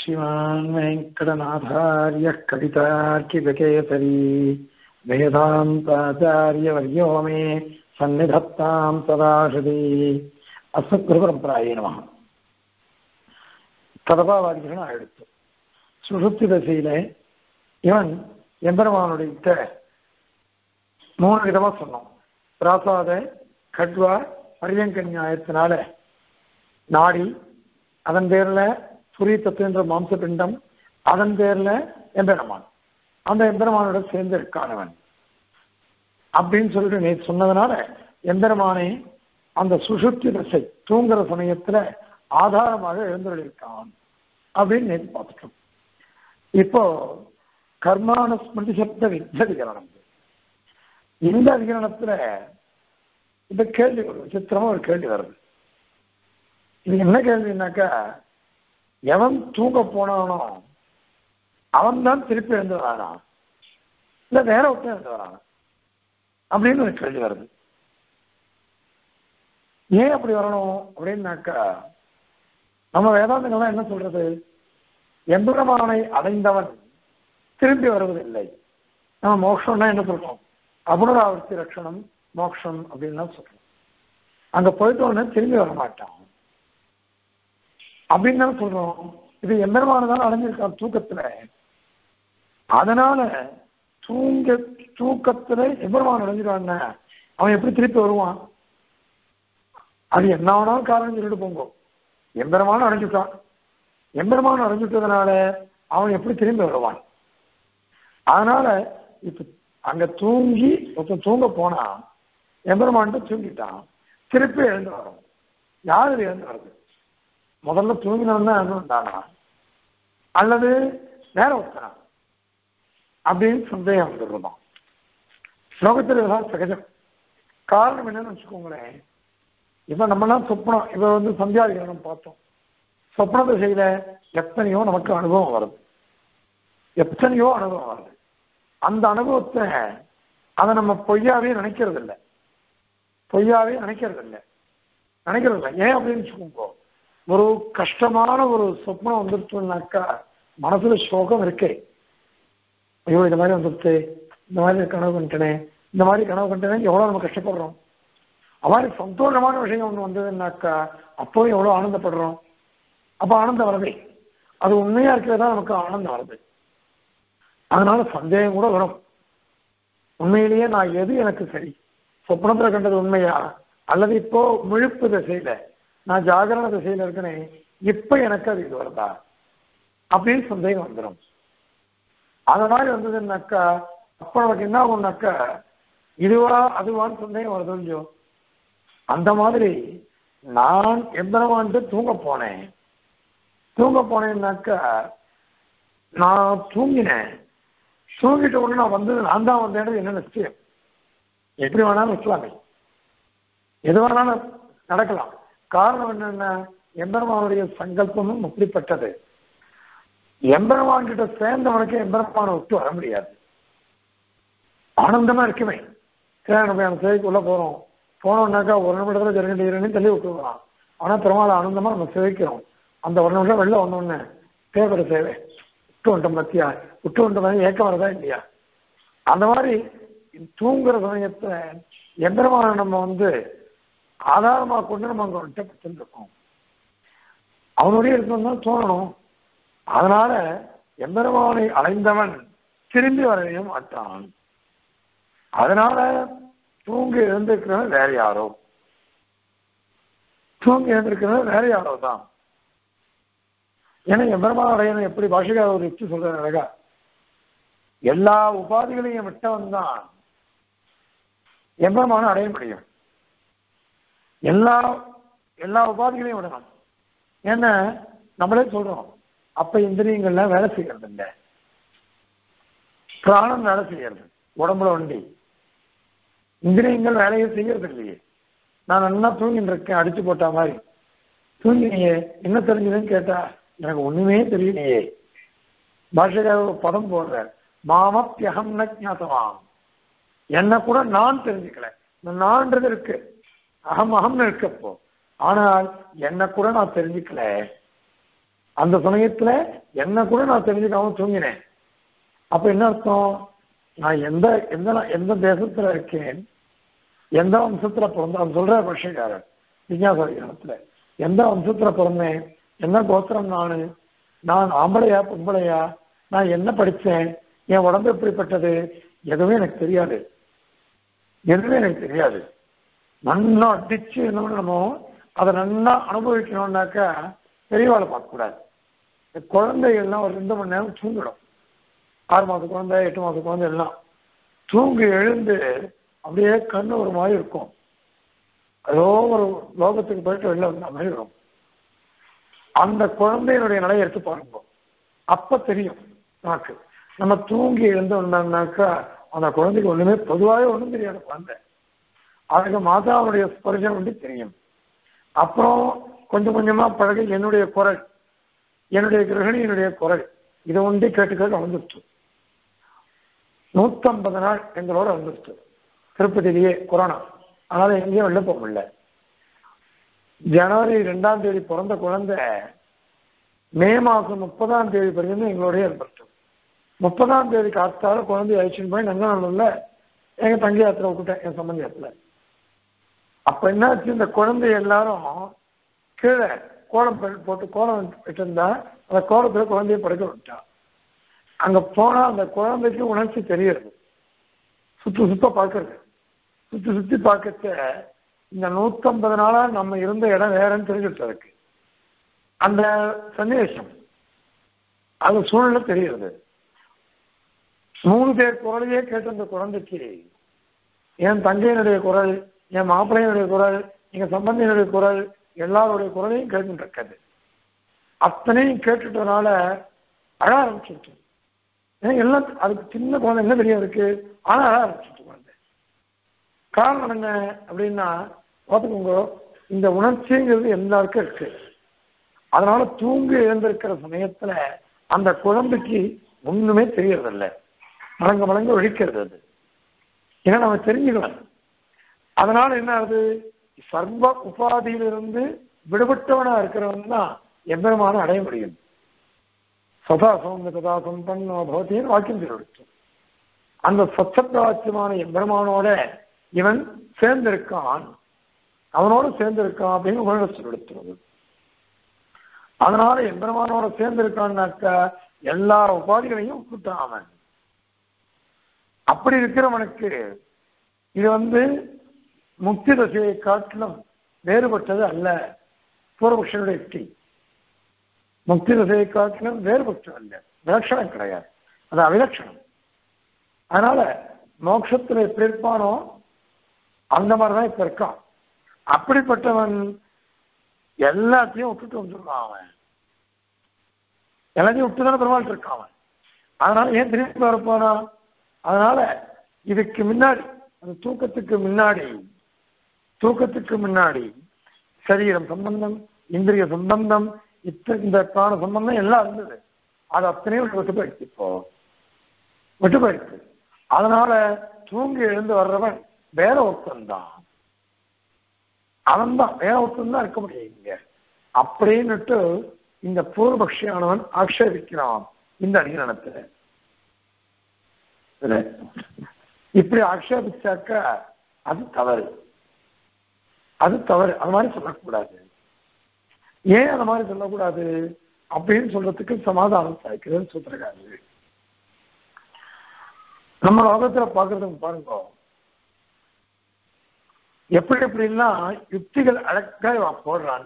श्रीमान् वेङ्कटनाथार्यः कवितार्किककेसरी वेदान्ताचार्यवर्यो मे सन्निधत्तां सदाशति அஸ்மத்குருபரம்பராயே நம கதபாவாதிகள்னு ஆயிடுத்து சுசுப்தி தசையில இவன் எம்பெருமானுடைய மூணு விதமா சொன்னோம் பிராசாத கட்வா பரியங்க நியாயத்தினால நாடி அதன் பேர்ல புரி தத்துவன்ற மாம்ச பிண்டம் அதன் பேர்ல எம்பெருமான் அந்த எம்பெருமானோட சேர்ந்து இருக்கானவன் அப்படின்னு சொல்லிட்டு நேற்று சொன்னதுனால எம்பெருமானை அந்த சுசுப்தி தசை தூங்குற சமயத்துல ஆதாரமாக எழுந்துள்ளிருக்கான் அப்படின்னு நேற்று பார்த்துட்டோம் இப்போ கர்மானுஸ்மிருதி சப்த வித்ததிகரணம் இந்த அதிகரணத்துல இந்த கேள்வி ஒரு விசித்திரமா ஒரு கேள்வி வருது இது என்ன கேள்வினாக்கா எவன் தூங்க போனானோ அவன் தான் திருப்பி எழுந்து வரானா இல்ல வேற ஒருத்தன் எழுந்து வரானா அப்படின்னு ஒரு கேள்வி வருது ஏன் அப்படி வரணும் அப்படின்னாக்கா நம்ம வேதாந்தங்கள்லாம் என்ன சொல்றது எம்பெருமானை அடைந்தவன் திரும்பி வருவதில்லை நம்ம மோட்சம்னா என்ன சொல்றோம் அபுனராவர்த்தி ரட்சணம் மோட்சம் அப்படின்னு தான் சொல்றோம் அங்க போயிட்டோன்னு திரும்பி வர மாட்டான் அப்படின்னு தான் சொல்றோம் இது எம்பெருமானதான் அடைஞ்சிருக்கான் தூக்கத்துல அதனால தூங்க தூக்கத்துல எம்பெருமான் அடைஞ்சிருவான் அவன் எப்படி திருப்பி வருவான் அது என்ன வேணாலும் காரணம் சொல்லிட்டு போங்க எம்பெருமானும் அடைஞ்சுட்டான் எம்பெருமானும் அடைஞ்சுட்டதுனால அவன் எப்படி திரும்பி வருவான் அதனால இப்ப அங்க தூங்கி ஒருத்தன் தூங்க போனா எம்பெருமான்ட்டு தூங்கிட்டான் திருப்பி எழுந்து வரும் யாரு எழுந்து வருது முதல்ல தூங்கினவன் தான் எழுந்து வந்தானா அல்லது வேற ஒருத்தனா அப்படின்னு சந்தேகம் வந்துடுறோம் லோகத்தில் இதெல்லாம் சகஜம் காரணம் என்னன்னு வச்சுக்கோங்களேன் இப்ப நம்மலாம் சொப்னம் இப்ப வந்து சந்தியாதிகரணம் பார்த்தோம் சொப்ன திசையில எத்தனையோ நமக்கு அனுபவம் வருது எத்தனையோ அனுபவம் வருது அந்த அனுபவத்தை அதை நம்ம பொய்யாவே நினைக்கிறது இல்லை பொய்யாவே நினைக்கிறது இல்லை நினைக்கிறது இல்லை ஏன் அப்படின்னு வச்சுக்கோங்க ஒரு கஷ்டமான ஒரு சொப்னம் வந்துருச்சுனாக்கா மனசுல சோகம் இருக்கே ஐயோ இந்த மாதிரி வந்துருச்சு இந்த மாதிரி கனவு கண்டனே இந்த மாதிரி கனவு கண்டனே எவ்வளவு நம்ம கஷ்டப்படுறோம் அவ்வாறு சந்தோஷமான விஷயம் ஒன்று வந்ததுன்னாக்கா அப்போ எவ்வளோ ஆனந்தப்படுறோம் அப்போ ஆனந்தம் வருது அது உண்மையா இருக்கிறதா நமக்கு ஆனந்தம் வருது அதனால சந்தேகம் கூட வரும் உண்மையிலேயே நான் எது எனக்கு சரி சொப்னத்தில் கண்டது உண்மையா அல்லது இப்போ முழுப்பு திசையில நான் ஜாகரண திசையில இருக்கனே இப்ப எனக்கு அது இது வருதா அப்படின்னு சந்தேகம் வந்துடும் அந்த மாதிரி வந்ததுன்னாக்கா அப்ப நமக்கு என்ன ஆகும்னாக்கா இதுவா அதுவான்னு சந்தேகம் வருது இல்லையோ அந்த மாதிரி நான் எம்பெருமான்ட்டு தூங்க போனேன் தூங்க போனேன்னாக்கா நான் தூங்கினேன் தூங்கிட்ட உடனே நான் வந்தது நான் தான் வந்தேன் என்ன நிச்சயம் எப்படி வேணாலும் வச்சலாமே எது வேணாலும் நடக்கலாம் காரணம் என்னென்ன எம்பெருமானுடைய சங்கல்பமும் அப்படிப்பட்டது எம்பெருமான் கிட்ட சேர்ந்தவனுக்கு எம்பெருமானை விட்டு வர முடியாது ஆனந்தமா இருக்குமே சரி நம்ம அந்த சேவைக்குள்ள போறோம் போனோம்னாக்கா ஒரு நிமிடத்துல ஜெரகண்டீரன்னு தள்ளி விட்டுருவான் ஆனா பெருமாள் ஆனந்தமா நம்ம சேவைக்கிறோம் அந்த ஒரு நிமிஷம் வெளில வந்தோடனே தேவைப்பட சேவை விட்டு வந்துட்டோம் பத்தியா விட்டு வந்துட்டோம் ஏக்கம் வரதா இல்லையா அந்த மாதிரி தூங்குற சமயத்துல எந்திரமான நம்ம வந்து ஆதாரமா கொண்டு நம்ம அங்க வந்துட்டு இருக்கோம் அவனுடைய இருக்கணும் தான் தோணணும் அதனால எம்பெருமானை அடைந்தவன் திரும்பி வரவே மாட்டான் அதனால தூங்கி எழுந்திருக்கிறவன் வேற யாரோ தூங்கி எழுந்திருக்கிறவன் வேற யாரோ தான் ஏன்னா எம்பெருமான அடையணும் எப்படி பாஷைக்கார ஒரு யுக்தி சொல்ற அழகா எல்லா உபாதிகளையும் விட்டவன் தான் எம்பெருமான அடைய முடியும் எல்லா எல்லா உபாதிகளையும் விடணும் ஏன்னா நம்மளே சொல்றோம் அப்ப இந்திரியங்கள்லாம் வேலை செய்யறது இல்லை பிராணம் வேலை செய்யறது உடம்புல வண்டி இந்திரியங்கள் வேலையை செய்யறது இல்லையே நான் நல்லா தூங்கிட்டு இருக்கேன் அடிச்சு போட்ட மாதிரி தூங்கினியே என்ன தெரிஞ்சதுன்னு கேட்டா எனக்கு ஒண்ணுமே தெரியலையே பாஷைக்கார ஒரு பதம் போடுற மாமப்பியகம் ஞாத்தமாம் என்ன கூட நான் தெரிஞ்சுக்கல நான்றது இருக்கு அகம் அகம்னு இருக்கப்போ ஆனால் என்ன கூட நான் தெரிஞ்சுக்கல அந்த சமயத்துல என்ன கூட நான் தெரிஞ்சுக்காம தூங்கினேன் அப்ப என்ன அர்த்தம் நான் எந்த எந்த எந்த தேசத்துல இருக்கேன் எந்த வம்சத்துல பிறந்த அவன் சொல்ற விஷயக்காரர் விஞ்ஞாசத்துல எந்த வம்சத்துல பிறந்தேன் என்ன கோத்திரம் நானு நான் ஆம்பளையா பொம்பளையா நான் என்ன படிச்சேன் என் உடம்பு எப்படிப்பட்டது எதுவுமே எனக்கு தெரியாது எதுவுமே எனக்கு தெரியாது நன்னா அடிச்சு என்ன பண்ணணுமோ அதை நன்னா அனுபவிக்கணும்னாக்கா பெரியவாளை பார்க்கக்கூடாது இந்த குழந்தைகள்லாம் ஒரு ரெண்டு மணி நேரம் தூங்கிடும் ஆறு மாத குழந்தை எட்டு மாத குழந்தை எல்லாம் தூங்கி எழுந்து அப்படியே கண்ணு ஒரு மாதிரி இருக்கும் ஏதோ ஒரு லோகத்துக்கு போயிட்டு வெளில வந்த மாதிரி வரும் அந்த குழந்தையினுடைய நிலையை எடுத்து பாருங்க அப்ப தெரியும் நமக்கு நம்ம தூங்கி எழுந்தோம்னாக்கா அந்த குழந்தைக்கு ஒண்ணுமே பொதுவாகவே ஒண்ணும் தெரியாது குழந்தை அதுக்கு மாதாவுடைய ஸ்பர்சம் வந்து தெரியும் அப்புறம் கொஞ்சம் கொஞ்சமா பழகி என்னுடைய குரல் என்னுடைய கிரகணியினுடைய குரல் இதை ஒன்றே கேட்டு கேட்டு வந்துருச்சு நூத்தம்பது நாள் எங்களோட வந்துருச்சு திருப்பதியிலேயே கொரோனா அதனால எங்கேயும் வெளில போக முடியல ஜனவரி ரெண்டாம் தேதி பிறந்த குழந்தை மே மாசம் முப்பதாம் தேதி வரைக்கும் எங்களோடய இருந்துட்டு முப்பதாம் தேதி காத்தால குழந்தை அழிச்சுன்னு போய் நங்கநல்லூர்ல எங்க தங்கி யாத்திரை விட்டுட்டேன் என் சம்பந்தி யாத்திரை அப்ப என்னாச்சு இந்த குழந்தை எல்லாரும் கீழே கோலம் பெ- போட்டு கோலம் விட்டு இருந்தா அந்த கோலத்துல குழந்தைய படுக்க விட்டான் அங்க போனா அந்த குழந்தைக்கு உணர்ச்சி தெரியுது சுத்தி சுத்த பார்க்கறது சுத்தி சுத்தி பார்க்கச்ச இந்த நூத்தம்பது நாளா நம்ம இருந்த இடம் வேறன்னு தெரிஞ்சுட்டு இருக்கு அந்த சன்னிவேஷம் அது சூழ்நிலை தெரியுது மூணு பேர் குரலையே கேட்ட அந்த குழந்தைக்கு என் தங்கையினுடைய குரல் என் மாப்பிள்ளையினுடைய குரல் எங்க சம்பந்தியினுடைய குரல் எல்லாருடைய குரலையும் கேட்டுட்டு இருக்காது அத்தனையும் கேட்டுட்டனால அழ ஆரம்பிச்சுட்டு ஏன்னா எல்லாம் அதுக்கு சின்ன குழந்தை என்ன தெரியும் இருக்கு ஆனா அழ ஆரம்பிச்சுட்டு குழந்தை காரணம் என்ன அப்படின்னா பார்த்துக்கோங்க இந்த உணர்ச்சிங்கிறது எல்லாருக்கும் இருக்கு அதனால தூங்கி எழுந்திருக்கிற சமயத்துல அந்த குழந்தைக்கு ஒண்ணுமே தெரியறதில்ல மலங்க மலங்க ஒழிக்கிறது அது ஏன்னா நம்ம தெரிஞ்சுக்கலாம் அதனால என்ன ஆகுது சர்வ உபாதியிலிருந்து விடுபட்டவனா இருக்கிறவன் தான் எம்பெருமான அடைய முடியும் சதா சௌந்த சதா சம்பன்னோ பவத்தின்னு வாக்கியம் தெரிவித்து அந்த சச்சப்தாட்சியமான எம்பெருமானோட இவன் சேர்ந்திருக்கான் அவனோட சேர்ந்திருக்கான் அப்படின்னு உபநிடத்தில் எடுத்துறது அதனால எம்பெருமானோட சேர்ந்திருக்கான்னாக்கா எல்லா உபாதிகளையும் விட்டுட்டான் அவன் அப்படி இருக்கிறவனுக்கு இது வந்து முக்தி தசையை காட்டிலும் வேறுபட்டது அல்ல பூர்வபக்ஷனுடைய யுக்தி முக்தி தசையை காட்டிலும் வேறுபட்டது அல்ல விலட்சணம் கிடையாது அது அவிலட்சணம் அதனால மோட்சத்துல எப்படி இருப்பானோ அந்த மாதிரிதான் இப்ப இருக்கான் அப்படிப்பட்டவன் எல்லாத்தையும் விட்டுட்டு வந்துருக்கான் அவன் எல்லாத்தையும் விட்டு தானே பெருமாள் இருக்கான் அவன் அதனால ஏன் திருப்பி வரப்போனா அதனால இதுக்கு முன்னாடி அந்த தூக்கத்துக்கு முன்னாடி தூக்கத்துக்கு முன்னாடி சரீரம் சம்பந்தம் இந்திரிய சம்பந்தம் இத்த இந்த பிராண சம்பந்தம் எல்லாம் இருந்தது அது அத்தனையும் விட்டு போயிடுச்சு இப்போ விட்டு போயிடுச்சு அதனால தூங்கி எழுந்து வர்றவன் வேற ஒருத்தன் தான் அவன் தான் வேற ஒருத்தன் தான் இருக்க முடியும் இங்க அப்படின்னுட்டு இந்த பூர்வபக்ஷியானவன் ஆக்ஷேபிக்கிறான் இந்த அடிகரணத்துல இதுல. இப்படி ஆக்ஷேபிச்சாக்க அது தவறு அது தவறு அது மாதிரி சொல்லக்கூடாது ஏன் அந்த மாதிரி சொல்லக்கூடாது அப்படின்னு சொல்றதுக்கு சமாதானம் சாய்க்கிறதுன்னு சொல்றாரு நம்ம லோகத்துல பாக்குறதுக்கு பாருங்க எப்படி எப்படிலாம் யுக்திகள் அழகா இவன் போடுறான்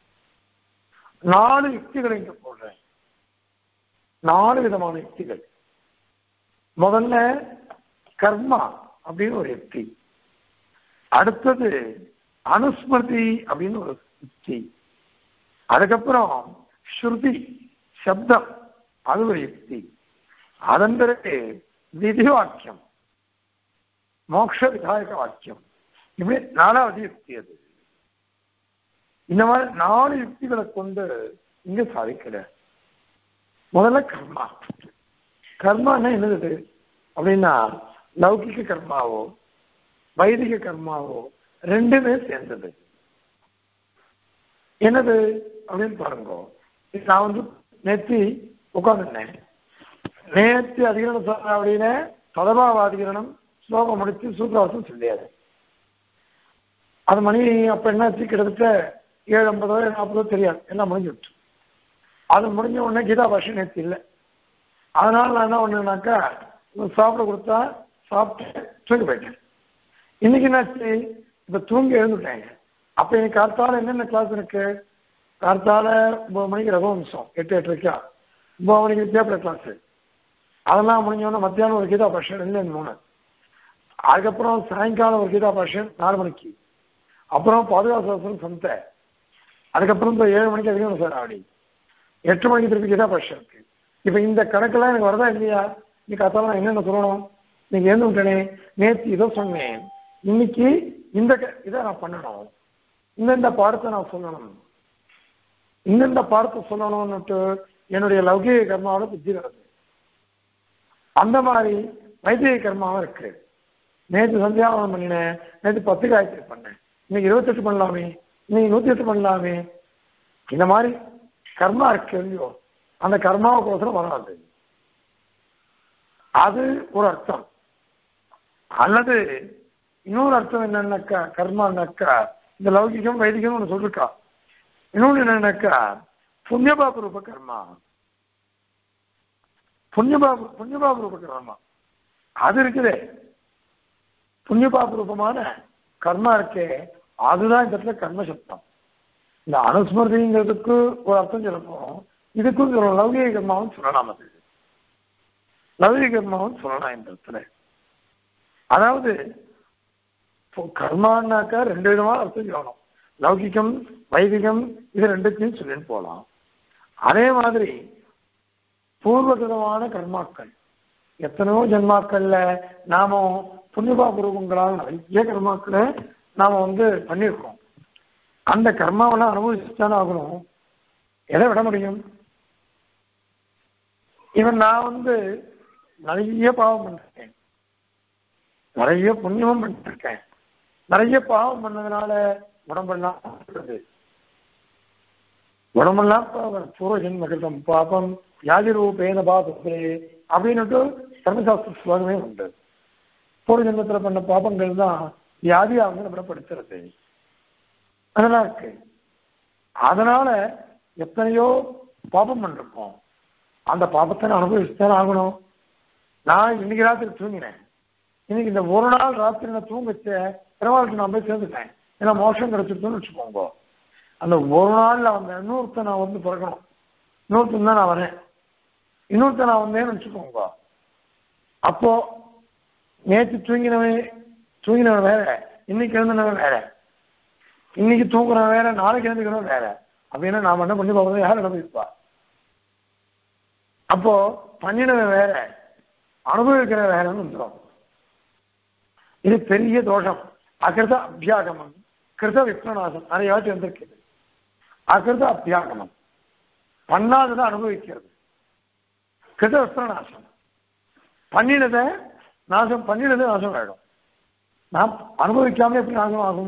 நாலு யுக்திகளை இங்க போடுறேன் நாலு விதமான யுக்திகள் முதல்ல கர்மா அப்படின்னு ஒரு யுக்தி அடுத்தது அனுஸ்மிருதி அப்படின்னு ஒரு யுக்தி அதுக்கப்புறம் ஸ்ருதி சப்தம் அது ஒரு யுக்தி அதன் பிறகு விதி வாக்கியம் மோட்ச விதாயக வாக்கியம் இப்படி நாலாவது யுக்தி அது இந்த மாதிரி நாலு யுக்திகளை கொண்டு இங்க சாதிக்கிற முதல்ல கர்மா கர்மான்னா என்னது அப்படின்னா லௌகிக கர்மாவோ வைதிக கர்மாவோ ரெண்டுமே சேர்ந்தது என்னது அப்படின்னு பாருங்க நான் வந்து நெத்தி உட்காந்துருந்தேன் நேற்று அதிகரணம் சொன்ன அப்படின்னு சதபாவாதிகரணம் ஸ்லோகம் முடித்து சூத்திரார்த்தம் சொல்லியாது அது மணி அப்ப என்னாச்சு கிட்டத்தட்ட ஏழு ஐம்பதோ ஏழு நாற்பதோ தெரியாது எல்லாம் முடிஞ்சுடுச்சு அது முடிஞ்ச உடனே கீதா பாஷை நேற்று இல்லை அதனால நான் என்ன பண்ணேன்னாக்கா சாப்பிட கொடுத்தா சாப்பிட்டு தூங்கி போயிட்டேன் இன்னைக்கு என்னாச்சு இப்ப தூங்கி எழுந்துட்டேன் அப்ப எனக்கு கார்த்தால என்னென்ன கிளாஸ் இருக்கு கார்த்தால ஒன்பது மணிக்கு ரகுவம்சம் எட்டு எட்டரைக்கா ஒன்பது மணிக்கு வித்யாபுர கிளாஸ் அதெல்லாம் முடிஞ்சோடனே மத்தியானம் ஒரு கீதா பாஷை ரெண்டு மூணு அதுக்கப்புறம் சாயங்காலம் ஒரு கீதா பாஷை நாலு மணிக்கு அப்புறம் பாதுகாப்பு சந்த அதுக்கப்புறம் இப்போ ஏழு மணிக்கு அதிகம் சார் ஆடி எட்டு மணிக்கு திருப்பி கீதா பாஷை இருக்கு இப்போ இந்த கணக்கெல்லாம் எனக்கு வரதா இல்லையா நீ கத்தால நான் என்னென்ன சொல்லணும் நீங்க எழுந்து விட்டனே நேற்று இதை சொன்னேன் இன்னைக்கு இந்த க- இதை நான் பண்ணணும் இந்தந்த பாடத்தை நான் சொல்லணும் இந்தந்த பாடத்தை சொல்லணும்னுட்டு என்னுடைய லௌகிக கர்மாவோட புத்தி வருது அந்த மாதிரி வைத்திய கர்மாவும் இருக்கு நேற்று சந்தியாவனம் பண்ணினேன் நேற்று பத்து காயத்ரி பண்ணேன் இன்னைக்கு இருபத்தெட்டு பண்ணலாமே இன்னைக்கு நூத்தி எட்டு பண்ணலாமே இந்த மாதிரி கர்மா இருக்கு இல்லையோ அந்த கர்மாவுக்கோசரம் வராது அது ஒரு அர்த்தம் அல்லது இன்னொரு அர்த்தம் என்னன்னாக்கா கர்மான்னாக்கா இந்த லௌகிகம் வைதிகம் ஒன்று சொல்லிருக்கா இன்னொன்று என்னன்னாக்கா புண்ணியபாபு ரூப கர்மா புண்ணியபாபு புண்ணியபாபு ரூப கர்மா அது இருக்குதே புண்ணியபாபு ரூபமான கர்மா இருக்கே அதுதான் இந்த இடத்துல கர்ம சப்தம் இந்த அனுஸ்மிருதிங்கிறதுக்கு ஒரு அர்த்தம் சொல்லப்போம் இதுக்கும் சொல்லலாம் லௌகிக கர்மாவும் சொல்லலாம் அது லௌகிக கர்மாவும் சொல்லலாம் இந்த இடத்துல அதாவது இப்போ கர்மான்னாக்கா ரெண்டு விதமா அர்த்தம் சொல்லணும் லௌகிகம் வைதிகம் இது ரெண்டுத்தையும் சொல்லிட்டு போகலாம் அதே மாதிரி பூர்வகிதமான கர்மாக்கள் எத்தனையோ ஜென்மாக்கள்ல நாம புண்ணியபா பூர்வங்களால் நிறைய கர்மாக்களை நாம வந்து பண்ணியிருக்கோம் அந்த கர்மாவெல்லாம் அனுபவிச்சுதானே ஆகணும் எதை விட முடியும் இவன் நான் வந்து நிறைய பாவம் பண்ணிருக்கேன் நிறைய புண்ணியமும் பண்ணிருக்கேன் நிறைய பாவம் பண்ணதுனால உடம்பெல்லாம் இருக்கிறது உடம்பெல்லாம் பாவம். பூர்வ ஜென்ம கிருதம் பாபம் யாதி ரூபேன பாபத்தே அப்படின்னுட்டு தர்மசாஸ்திர ஸ்லோகமே உண்டு பூர்வ ஜென்மத்துல பண்ண பாபங்கள் தான் வியாதியா வந்து நம்மளை படுத்துறது அதெல்லாம் இருக்கு அதனால எத்தனையோ பாபம் பண்ணிருக்கோம் அந்த பாபத்தை நான் அனுபவிச்சுதான் ஆகணும் நான் இன்னைக்கு ராத்திரி தூங்கினேன் இன்னைக்கு இந்த ஒரு நாள் ராத்திரி நான் தூங்கிச்ச பெருமாளுக்கு நான் போய் சேர்ந்துட்டேன் ஏன்னா மோஷம் கிடைச்சிருச்சுன்னு வச்சுக்கோங்க அந்த ஒரு நாள்ல அந்த இன்னொருத்த நான் வந்து பிறக்கணும் இன்னொருத்தன் தான் நான் வரேன் இன்னொருத்த நான் வந்தேன்னு வச்சுக்கோங்க அப்போ நேற்று தூங்கினவன் தூங்கினவன் வேற இன்னைக்கு எழுந்தினவன் வேற இன்னைக்கு தூங்குறவன் வேற நாளைக்கு எழுந்துக்கிறவன் வேற அப்படின்னா நாம என்ன பண்ணி போகிறது யார் அனுபவிப்பா அப்போ பண்ணினவன் வேற அனுபவிக்கிற வேறன்னு வந்துடும் இது பெரிய தோஷம் அகிருத அபியாகமம் கிருத விப்ரநாசம் நிறையாச்சும் வந்திருக்குது அகிருத அபியாகமம் பண்ணாததை அனுபவிக்கிறது கிருத விப்ரநாசம் பண்ணினதை நாசம் பண்ணினது நாசம் ஆயிடும் நாம் அனுபவிக்காம எப்படி நாசம் ஆகும்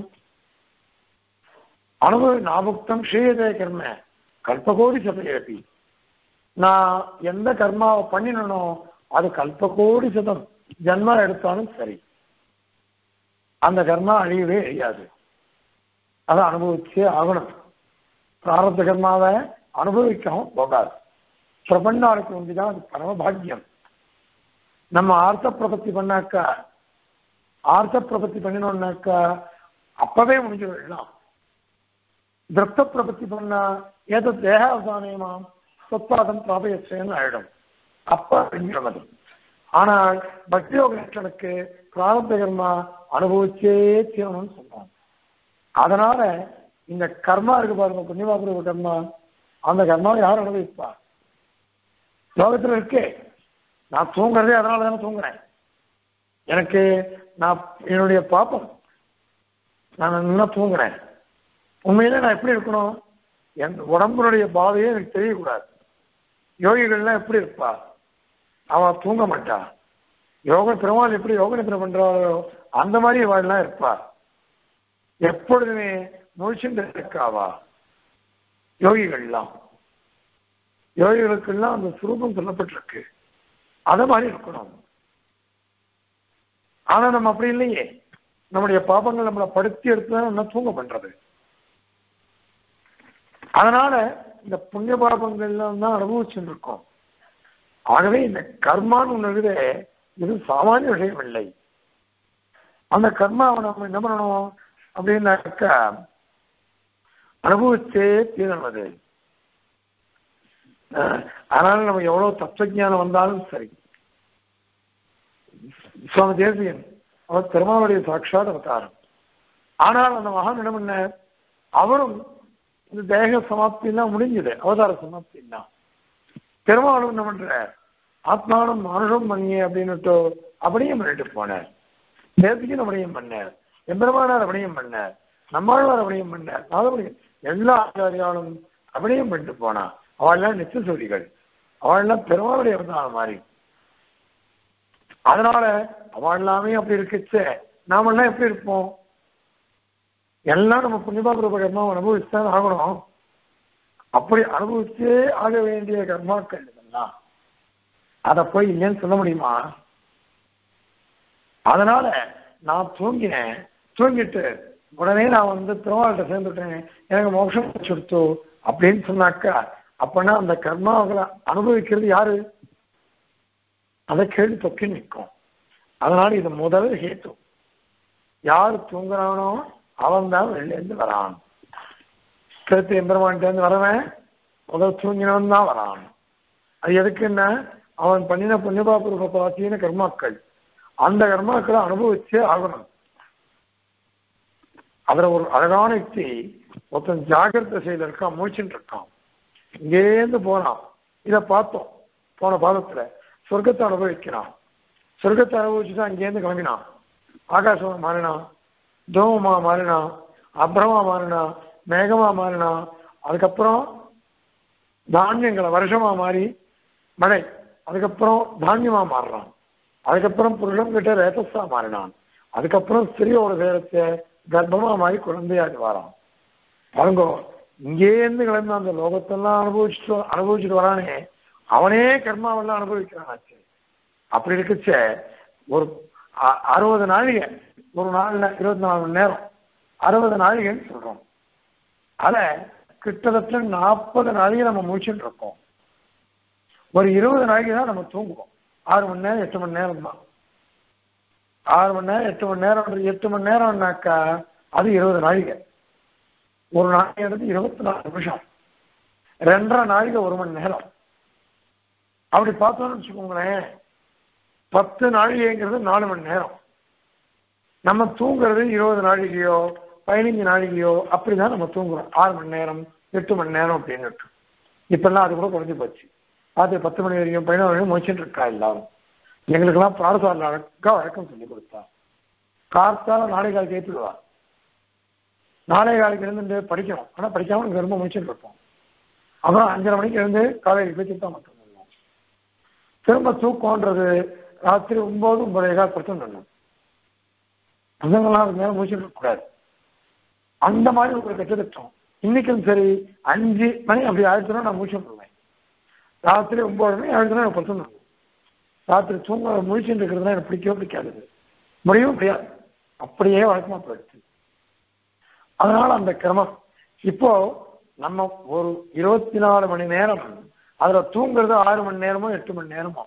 அனுபவி நாபுக்தம் ஸ்ரீயதே கர்ம கல்பகோடி சபையப்பி நான் எந்த கர்மாவை பண்ணினனோ அது கல்பகோடி சதம் ஜன்மா எடுத்தாலும் சரி அந்த கர்மா அழியவே அழியாது அதை அனுபவிச்சே ஆகணும் பிராரத்த கர்மாவை அனுபவிக்கவும் போகாது பிரபன்னாளுக்கு ஒன்றுதான் அது பரம பாக்கியம் நம்ம ஆர்த்த பிரபத்தி பண்ணாக்கா ஆர்த்த பிரபத்தி பண்ணினோம்னாக்கா அப்பவே முடிஞ்சு விடலாம் திருப்த பிரபத்தி பண்ணா ஏதோ தேகாவசானயமாம் சொத்பாதம் பிராபயச்சேன்னு ஆயிடும் அப்ப அழிஞ்சிடும் அது ஆனால் பக்தியோக லட்சணுக்கு பிராரப்த கர்மா அனுபவிச்சே தீரணும்னு சொல்றாங்க அதனால இந்த கர்மா இருக்கு பாருங்க புண்ணியபாபுர கர்மா அந்த கர்மாவை யார் அனுபவிப்பா லோகத்துல இருக்கே நான் தூங்குறதே அதனால தானே தூங்குறேன் எனக்கு நான் என்னுடைய பாப்பம் நான் நல்லா தூங்குறேன் உண்மையிலே நான் எப்படி இருக்கணும் என் உடம்புடைய பாதையே எனக்கு தெரியக்கூடாது யோகிகள்லாம் எப்படி இருப்பா அவ தூங்க மாட்டா யோக பெருமாள் எப்படி யோக நித்திரை பண்றாளோ அந்த மாதிரி இவாள்லாம் இருப்பா எப்பொழுதுமே முழிச்சுட்டு இருக்காவா யோகிகள்லாம் யோகிகளுக்கெல்லாம் அந்த சுரூபம் சொல்லப்பட்டிருக்கு அத மாதிரி இருக்கணும் ஆனா நம்ம அப்படி இல்லையே நம்முடைய பாபங்கள் நம்மளை படுத்தி எடுத்து என்ன தூங்க பண்றது அதனால இந்த புண்ணிய பாபங்கள்லாம் தான் அனுபவிச்சுட்டு இருக்கோம் ஆகவே இந்த கர்மான்னு ஒண்ணு இருக்குதே, இது சாமானிய விஷயம் இல்லை அந்த கர்மாவை நம்ம என்ன பண்ணணும் அப்படின்னாக்கா அனுபவிச்சே தீரணும் அது அஹ், அதனால நம்ம எவ்வளவு தத்துவஞானம் வந்தாலும் சரி சுவாமி தேசியன் அவர் பெருமாளுடைய சாட்சாத் அவதாரம் ஆனால் அந்த மகான் என்ன பண்ண அவரும் இந்த தேக சமாப்தியெல்லாம் முடிஞ்சது அவதார சமாப்தியெல்லாம் பெருமாளும் என்ன பண்றார் ஆத்மானம் மனுஷம் பண்ணியே அப்படின்னுட்டு அப்படியும் பண்ணிட்டு போனார் தேசிகன் அப்படியும் பண்ணார் எம்பெருமானார் அப்படியும் பண்ணார் நம்மாழ்வார் அப்படியும் பண்ணார் நாதபடியும் எல்லா ஆச்சாரியாலும் அப்படியும் பண்ணிட்டு போனா அவள்லாம் நித்திய சூரிகள் அவள்லாம் பெருமாளுடைய அவதாரம் மாதிரி அதனால அவள் எல்லாமே அப்படி இருக்குச்சு நாமெல்லாம் எப்படி இருப்போம் எல்லாம் நம்ம புண்ணியமா கர்மா அனுபவிச்சுதான் ஆகணும் அப்படி அனுபவிச்சே ஆக வேண்டிய கர்மாக்கள் இதெல்லாம் அதை போய் இல்லைன்னு சொல்ல முடியுமா அதனால நான் தூங்கினேன் தூங்கிட்டு உடனே நான் வந்து திருவாள்கிட்ட சேர்ந்துட்டேன் எனக்கு மோட்சம் கொடுத்து அப்படின்னு சொன்னாக்கா அப்பனா அந்த கர்மாவை அனுபவிக்கிறது யாரு அதை கேள்வி தொக்கி நிற்கும் அதனால இது முதல் ஹேத்து யார் தூங்குறானோ அவன் தான் வெளிலேருந்து வரான் கிருத்து எம்பெருமான்கிட்ட வரவன் முதல் தூங்கினவன் தான் வரான் அது எதுக்குன்னா அவன் பண்ணின புண்ணியபாபுருக பிராச்சீன கர்மாக்கள் அந்த கர்மாக்களை அனுபவிச்சே ஆகணும் அதுல ஒரு அழகான யுக்தி ஒருத்தன் ஜாகிரத செயல இருக்கான் மூச்சுட்டு இருக்கான் இங்கேருந்து போனான் இதை பார்த்தோம் போன பாதத்துல சொர்க்கத்தை அனுபவிக்கிறான் சொர்க்கத்தை அனுபவிச்சுட்டு அங்கேருந்து கிளம்பினான் ஆகாசமா மாறினான் தூமமா மாறினான் அப்புறமா மாறினான் மேகமா மாறினான் அதுக்கப்புறம் தானியங்களை வருஷமா மாறி மழை அதுக்கப்புறம் தானியமா மாறுறான் அதுக்கப்புறம் புருஷன் கிட்ட ரேதஸா மாறினான் அதுக்கப்புறம் ஸ்திரியோட சேரத்தை கர்ப்பமா மாறி குழந்தையாடி வரான் பாருங்க இங்கேருந்து கிளம்பி அந்த லோகத்தெல்லாம் அனுபவிச்சுட்டு அனுபவிச்சுட்டு வரானே அவனே கர்மாவெல்லாம் அனுபவிக்கிறான் ஆச்சு அப்படி இருக்குச்சே ஒரு அ- அறுபது நாழிகை ஒரு நாள்ல இருபத்தி நாலு மணி நேரம் அறுபது நாழிகைன்னு சொல்றோம் அத கிட்டத்தட்ட நாற்பது நாழிகை நம்ம முடிச்சுட்டு இருக்கோம் ஒரு இருபது நாளைக்கு தான் நம்ம தூங்குவோம் ஆறு மணி நேரம் எட்டு மணி நேரம் தான் ஆறு மணி நேரம் எட்டு மணி நேரம் எட்டு மணி நேரம்னாக்கா அது இருபது நாழிகை ஒரு நாளைக்கு இருபத்தி நாலு நிமிஷம் ரெண்டரை நாழிகை ஒரு மணி நேரம் அப்படி பார்த்தோம்னு வச்சுக்கோங்களேன் பத்து நாழிகைங்கிறது நாலு மணி நேரம் நம்ம தூங்குறது இருபது நாழிகையோ பதினஞ்சு நாழிகையோ அப்படிதான் நம்ம தூங்குறோம் ஆறு மணி நேரம் எட்டு மணி நேரம் அப்படின்னு இப்பெல்லாம் அது கூட குறைஞ்சு போச்சு அது பத்து மணி வரைக்கும் பதினோரு வரைக்கும் முடிச்சுட்டு இருக்கா எல்லாரும் எங்களுக்கெல்லாம் பாடசாலை அழகா வழக்கம் சொல்லி கொடுத்தா கார்த்தால நாளை காலைக்கு ஏற்றிடுவா நாளை காலைக்கு இருந்து படிக்கணும் ஆனா படிக்காம இங்க ரொம்ப முடிச்சுட்டு இருப்போம் அப்புறம் அஞ்சரை மணிக்கு இருந்து காலையில் போய் சுத்தம் மட்டும் பண்ணுவோம் திரும்ப தூக்கம்ன்றது ராத்திரி ஒன்பது ஒன்பதே கால் படுத்து பண்ணணும் பசங்கள்லாம் அதுக்கு மேல முடிச்சுட்டு இருக்கக்கூடாது அந்த மாதிரி ஒரு கெட்டதிட்டம் இன்னைக்கும் சரி அஞ்சு மணி அப்படி ஆயிடுச்சுன்னா நான் முடிச்சு விடுவேன் ராத்திரி ஒன்பது மணி ஆயிடுச்சுன்னா நான் படுத்து ராத்திரி தூங்க முழிச்சுட்டு இருக்கிறதுனா எனக்கு பிடிக்கவே பிடிக்காது முடியவும் முடியாது அப்படியே வழக்கமா போயிடுச்சு அதனால அந்த கிரமம் இப்போ நம்ம ஒரு இருபத்தி நாலு மணி நேரம் அதுல தூங்குறது ஆறு மணி நேரமோ எட்டு மணி நேரமோ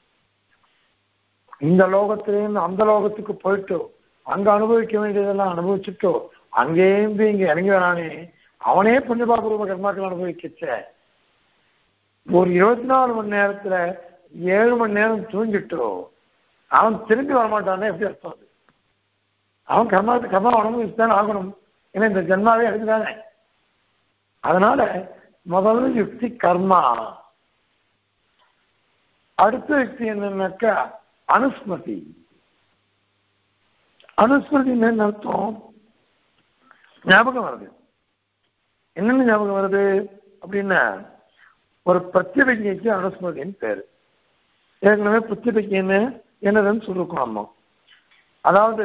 இந்த லோகத்திலேருந்து அந்த லோகத்துக்கு போயிட்டு அங்க அனுபவிக்க வேண்டியதெல்லாம் அனுபவிச்சுட்டு அங்கேருந்து இங்க இறங்கி வரானே அவனே புண்ணியபாபூர்வ கர்மாக்கள் அனுபவிக்கச்ச ஒரு இருபத்தி நாலு மணி நேரத்துல ஏழு மணி நேரம் தூங்கிட்டு அவன் திரும்பி வரமாட்டானே எப்படி அர்த்தம் அது அவன் கர்மா கர்மா அனுபவிச்சுதானே ஆகணும் ஏன்னா இந்த ஜென்மாவே அதுக்குதானே அதனால முதல் யுக்தி கர்மா அடுத்த யுக்தி என்னன்னாக்கா அனுஸ்மதி அனுஸ்மதி என்ன அர்த்தம் ஞாபகம் வருது என்னென்ன ஞாபகம் வருது அப்படின்னா ஒரு பிரத்யபிஜைக்கு அனுஸ்மதின்னு பேரு ஏற்கனவே பிரத்யபிஜைன்னு என்னதுன்னு சொல்லிருக்கோம் நம்ம அதாவது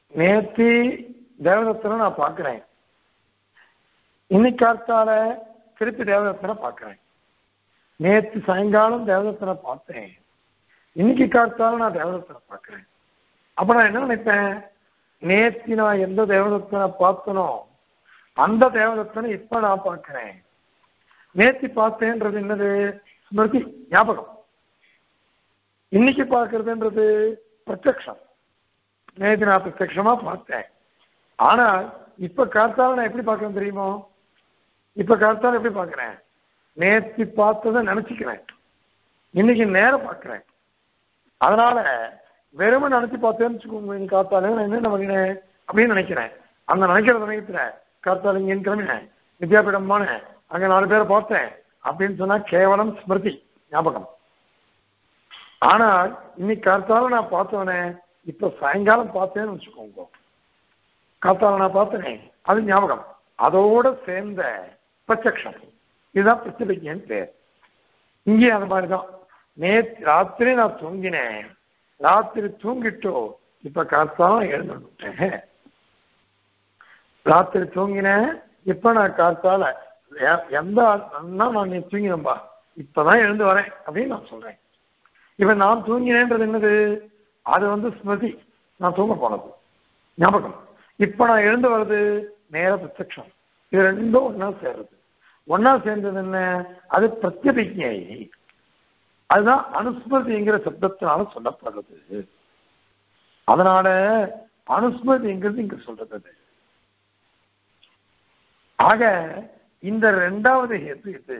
நேத்தி தேவதத்தில் நான் பார்க்கிறேன் இன்னைக்கு காத்தால திருப்பி தேவதத்தனை பார்க்கிறேன் நேற்று சாயங்காலம் தேவதத்தனை பார்த்தேன் இன்னைக்கு காத்தாலும் நான் தேவதத்தனை பார்க்கிறேன் அப்ப நான் என்ன நினைப்பேன் நேற்று நான் எந்த தேவதத்தனை பார்த்தனோ அந்த தேவதத்தனை இப்ப நான் பார்க்கிறேன் நேற்று பார்த்தேன்றது என்னது ஸ்மிருதி ஞாபகம் இன்னைக்கு பார்க்கறதுன்றது பிரத்யக்ஷம் நேற்று நான் பிரத்யக்ஷமா பார்த்தேன் ஆனால் இப்ப காத்தால நான் எப்படி பார்க்கறேன் தெரியுமோ இப்ப காத்தால எப்படி பார்க்கிறேன் நேற்று பார்த்ததை நினைச்சுக்கிறேன் இன்னைக்கு நேரம் பார்க்கிறேன் அதனால வெறுமை நினைச்சு பார்த்தேன்னு வச்சுக்கோங்க இன்னைக்கு காத்தால நான் என்னென்ன பண்ணினேன் அப்படின்னு நினைக்கிறேன் அந்த நினைக்கிற சமயத்துல காத்தால இங்க கிளம்பினேன் வித்யாபீடம் போனேன் அங்க நாலு பேரை பார்த்தேன் அப்படின்னு சொன்னா கேவலம் ஸ்மிருதி ஞாபகம் ஆனால் இன்னைக்கு காத்தால நான் பார்த்தவனே இப்ப சாயங்காலம் பார்த்தேன்னு வச்சுக்கோங்க காத்தால நான் பார்த்தனே அது ஞாபகம் அதோட சேர்ந்த பிரத்யக்ஷம் இதுதான் பிரத்யபிஜன் பேர் இங்கே அந்த மாதிரிதான் நேற்று ராத்திரி நான் தூங்கினேன் ராத்திரி தூங்கிட்டோ இப்ப காத்தாலும் எழுந்துட்டேன் ராத்திரி தூங்கினேன் இப்ப நான் காத்தால எ- எந்த அண்ணா நான் நீ தூங்கினப்பா இப்பதான் எழுந்து வரேன் அப்படின்னு நான் சொல்றேன் இப்ப நான் தூங்கினேன்றது என்னது அது வந்து ஸ்மிருதி நான் தூங்க போனது ஞாபகம் இப்ப நான் எழுந்து வர்றது நேர பிரத்யக்ஷம் இது ரெண்டும் ஒன்னா சேர்றது ஒன்னா சேர்ந்தது என்ன அது பிரத்யபிஜை அதுதான் அனுஸ்மிருதிங்கிற சப்தத்தினால சொல்லப்படுறது அதனால அனுஸ்மிருதிங்கிறது இங்க சொல்றது அது. ஆக இந்த ரெண்டாவது ஹேத்து இது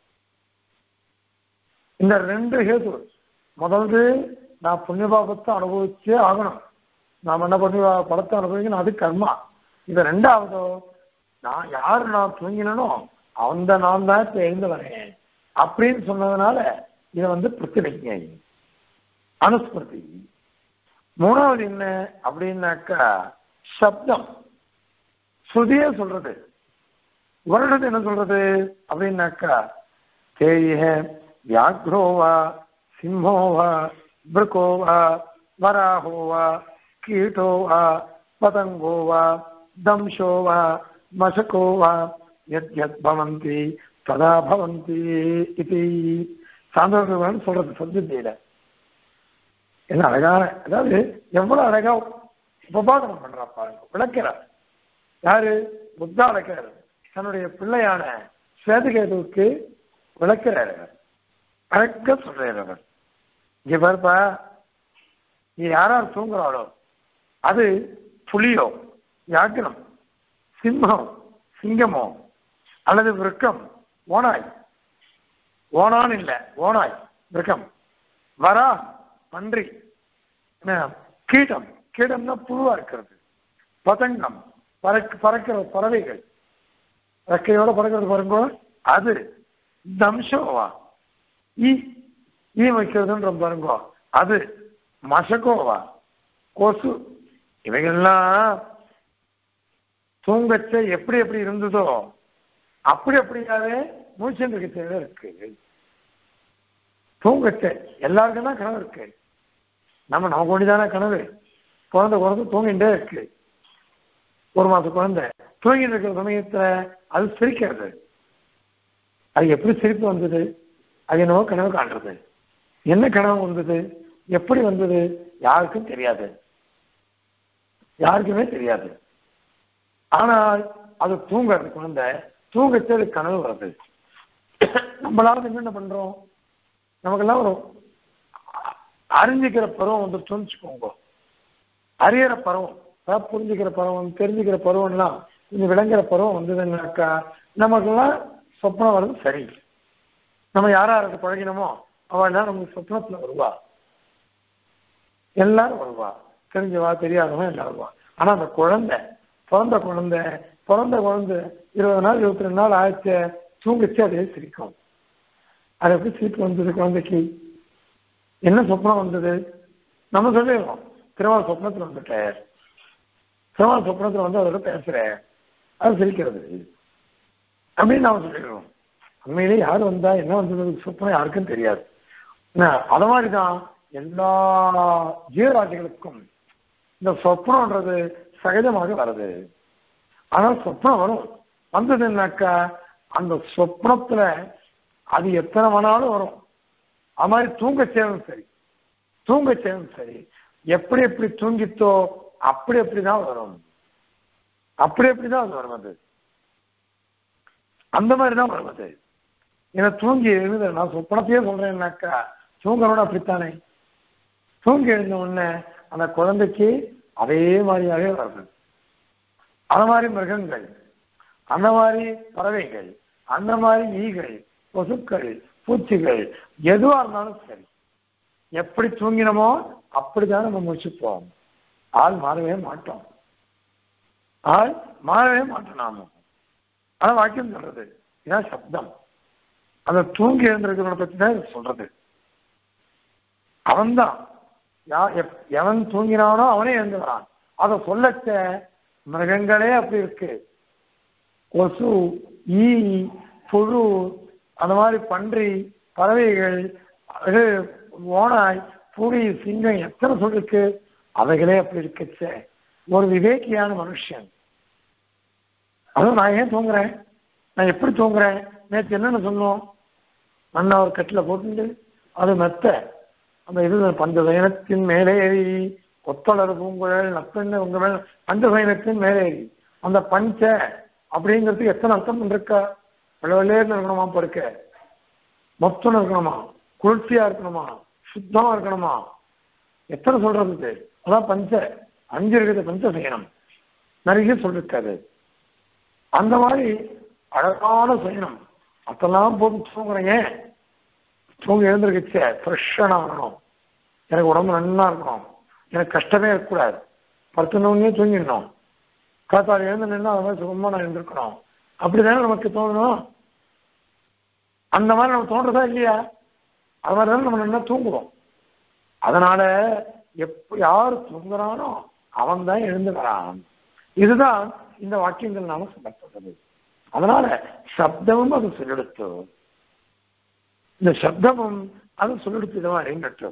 இந்த ரெண்டு ஹேது முதல்து நான் புண்ணிய பாபத்தை அனுபவிச்சே ஆகணும் நாம் என்ன பண்ணி படத்தை அனுபவிக்கணும் அது கர்மா இது ரெண்டாவதோ நான் யார் நான் தூங்கினனோ அந்த நான் தான் இப்ப எழுந்து வரேன் அப்படின்னு சொன்னதுனால இது வந்து பிரத்தினை அனுஸ்மிருதி மூணாவது என்ன அப்படின்னாக்கா சப்தம் ஸ்ருதியே சொல்றது வருடத்து என்ன சொல்றது அப்படின்னாக்கா தேய வியாக்ரோவா சிம்மோவா பிருகோவா வராஹோவா கீட்டோவா பதங்கோவா தம்சோவா மசகோவா யத் பவந்தி ததா பவந்தி இது சாந்தோகன் சொல்றது சப்தத்தில என்ன அழகான அதாவது எவ்வளவு அழகா உபபாதனம் பண்றா பாருங்க விளக்கிறார் யாரு புத்தா விளக்கிறார் தன்னுடைய பிள்ளையான சேதுகேதுவுக்கு விளக்கிறார் அவர். அழகா சொல்றார் அவர் இங்க பாருப்பா நீ யாரார் தூங்குறாளோ அது புலியோ யாக்கிரம் சிம்மம் சிங்கமோ அல்லது விருக்கம் ஓனாய் ஓனான் இல்ல ஓனாய் விருக்கம் வரா பன்றி என்ன கீட்டம் கீட்டம்னா புழுவா இருக்கிறது பதங்கம் பறக்க பறக்கிற பறவைகள் ரெக்கையோட பறக்கிறது பாருங்க அது தம்சோவா ஈ ஈ வைக்கிறதுன்ற பாருங்க அது மசகோவா கொசு இவைகள்லாம் தூங்கச்ச எப்படி எப்படி இருந்ததோ அப்படி அப்படியாவே மூச்சந்திரிக்க தேவை இருக்கு தூங்கச்ச எல்லாருக்கும் தான் கனவு இருக்கு நம்ம நமக்கு வேண்டிதானே கனவு குழந்தை குழந்தை தூங்கிட்டே இருக்கு ஒரு மாசம் குழந்தை தூங்கிட்டு இருக்கிற சமயத்துல அது சிரிக்கிறது அது எப்படி சிரிப்பு வந்தது அது என்னவோ கனவு காண்றது என்ன கனவு வந்தது எப்படி வந்தது யாருக்கும் தெரியாது யாருக்குமே தெரியாது ஆனால் அது தூங்குறது குழந்தை தூங்கச்சு அது கனவு வருது நம்மளால என்ன பண்றோம் நமக்கெல்லாம் ஒரு அறிஞ்சிக்கிற பருவம் வந்துருச்சோன்னு வச்சுக்கோங்க அறியற பருவம் அதாவது புரிஞ்சுக்கிற பருவம் தெரிஞ்சுக்கிற பருவம்லாம் கொஞ்சம் விளங்குற பருவம் வந்ததுன்னாக்கா நமக்கெல்லாம் சொப்னம் வர்றது சரி நம்ம யாரா யாருக்கு பழகினோமோ அவள் நமக்கு சொப்னத்துல வருவா எல்லாரும் வருவா தெரிஞ்சவா தெரியாதவன் எல்லாம் வருவா ஆனா அந்த குழந்தை பிறந்த குழந்தை பிறந்த குழந்தை இருபது நாள் இருபத்தி ரெண்டு நாள் ஆயிடுச்சு தூங்கிச்சு அதே சிரிக்கும் அது எப்படி சிரிப்பு வந்தது குழந்தைக்கு என்ன சொப்னம் வந்தது நம்ம சொல்லிடுறோம் திருவாரூர் சொப்னத்துல வந்துட்டேன் திருவாரூர் சொப்னத்துல வந்து அதோட பேசுறேன் அது சிரிக்கிறது அப்படின்னு நாம சொல்லிடுறோம் உண்மையிலே யார் வந்தா என்ன வந்தது சொப்னம் யாருக்கும் தெரியாது என்ன, அது மாதிரிதான் எல்லா ஜீவராசிகளுக்கும் இந்த சொப்னம்ன்றது சகஜமாக வருது ஆனால் சொப்னம் வரும் வந்ததுன்னாக்கா அந்த சொப்னத்துல அது எத்தனை வேணாலும் வரும் அது மாதிரி தூங்க சேரும் சரி தூங்க சேரும் சரி எப்படி எப்படி தூங்கித்தோ அப்படி அப்படிதான் வரும் அப்படி அப்படிதான் அது வரும் அது அந்த மாதிரி தான் வரும் அது ஏன்னா தூங்கி எழுந்து நான் சொப்பனத்தையே சொல்றேன்னாக்கா தூங்கறோட அப்படித்தானே தூங்கி எழுந்த உடனே அந்த குழந்தைக்கு அதே மாதிரியாவே வருது அந்த மாதிரி மிருகங்கள் அந்த மாதிரி பறவைகள் அந்த மாதிரி ஈகள் கொசுக்கள் பூச்சிகள் எதுவா இருந்தாலும் சரி எப்படி தூங்கினமோ அப்படிதான் நம்ம முடிச்சுப்போம் ஆள் மாறவே மாட்டோம் ஆள் மாறவே மாட்டோம் நாம அதான் வாக்கியம் சொல்றது இதான் சப்தம் அந்த தூங்கி எழுந்திருக்கிறவனை பத்தி தான் இது சொல்றது அவன்தான் யா- எப்- எவன் தூங்கினானோ அவனே எழுந்துகிறான் அதை சொல்லச்ச மிருகங்களே அப்படி இருக்கு கொசு ஈ புழு அந்த மாதிரி பன்றி பறவைகள் அது ஓனாய் புலி சிங்கம் எத்தனை சொல்லிருக்கு அவைகளே அப்படி இருக்குச்சே ஒரு விவேக்கியான மனுஷன் அதுவும் நான் ஏன் தூங்குறேன் நான் எப்படி தூங்குறேன் நேற்று என்னென்ன சொன்னோம் மண்ணா ஒரு கட்டில் போட்டு அது மெத்த அந்த இது பஞ்சசயனத்தின் மேலே ஏறி கொத்தளர் பூங்குழல் நப்பெண்ணு உங்க மேல பஞ்சசயனத்தின் மேலே ஏறி அந்த பஞ்ச அப்படிங்கிறதுக்கு எத்தனை அர்த்தம் இருக்கா வெள்ளவெள்ளேர்னு இருக்கணுமா படுக்க மொத்தம் இருக்கணுமா குளிர்ச்சியா இருக்கணுமா சுத்தமா இருக்கணுமா எத்தனை சொல்றது அதான் பஞ்ச அஞ்சு இருக்குது பஞ்சசயனம் நிறைய சொல்லிருக்காரு அந்த மாதிரி அழகான சயனம் அதெல்லாம் போட்டு தூங்குறேன் ஏன் தூங்கி எழுந்திருக்கச்ச ஃப்ரெஷ்ஷாக நான் வரணும் எனக்கு உடம்பு நல்லா இருக்கணும் எனக்கு கஷ்டமே இருக்கக்கூடாது படுத்துனோடனே தூங்கிடணும் காத்தால் எழுந்து நின்று அது மாதிரி சுகமாக நான் எழுந்திருக்கணும் அப்படிதானே நமக்கு தோணணும் அந்த மாதிரி நம்ம தோன்றதா இல்லையா அது மாதிரி தானே நம்ம நல்லா தூங்குவோம் அதனால எப்ப யார் தூங்குறானோ அவன் தான் எழுந்துக்கிறான் இதுதான் இந்த வாக்கியங்கள் நாம சொல்லப்படுறது அதனால சப்தமும் அது சொல்லெடுத்து இந்த சப்தமும் அது சொல்லெடுத்து இதை மாதிரி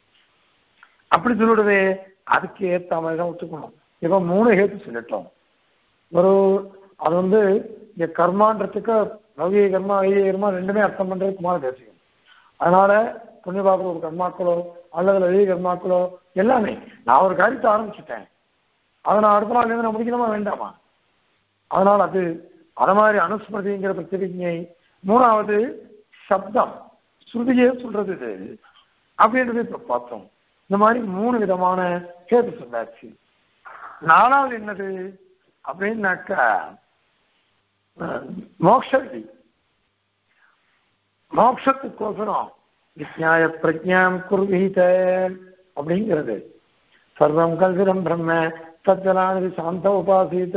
அப்படி சொல்லிடுவே அதுக்கு ஏத்த மாதிரி தான் ஒத்துக்கணும் இப்போ மூணு ஹேத்து சொல்லிட்டோம் ஒரு அது வந்து இந்த கர்மான்றதுக்கு லௌகிக கர்மா ஐய கர்மா ரெண்டுமே அர்த்தம் பண்றது குமார தேசிகம் அதனால புண்ணியபாபு ஒரு கர்மாக்களோ அல்லது லௌகிக கர்மாக்களோ எல்லாமே நான் ஒரு காரியத்தை ஆரம்பிச்சுட்டேன் அதை நான் அடுத்த நாள் இருந்து நான் முடிக்கணுமா வேண்டாமா அதனால் அது அது மாதிரி அனுஸ்மிருதிங்கிற பிரதிவிஜை மூணாவது சப்தம் ஸ்ருதியே சொல்றது இது அப்படின்றது இப்ப பார்த்தோம் இந்த மாதிரி மூணு விதமான கேட்டு சொல்லாச்சு நாலாவது என்னது அப்படின்னாக்கா அஹ், மோட்ச விதி மோட்சத்துக்கோசரம் விஜயாய பிரஜாம் குர்வீத அப்படிங்கிறது சர்வம் கல்விரம் பிரம்ம தஜலானது சாந்த உபாசித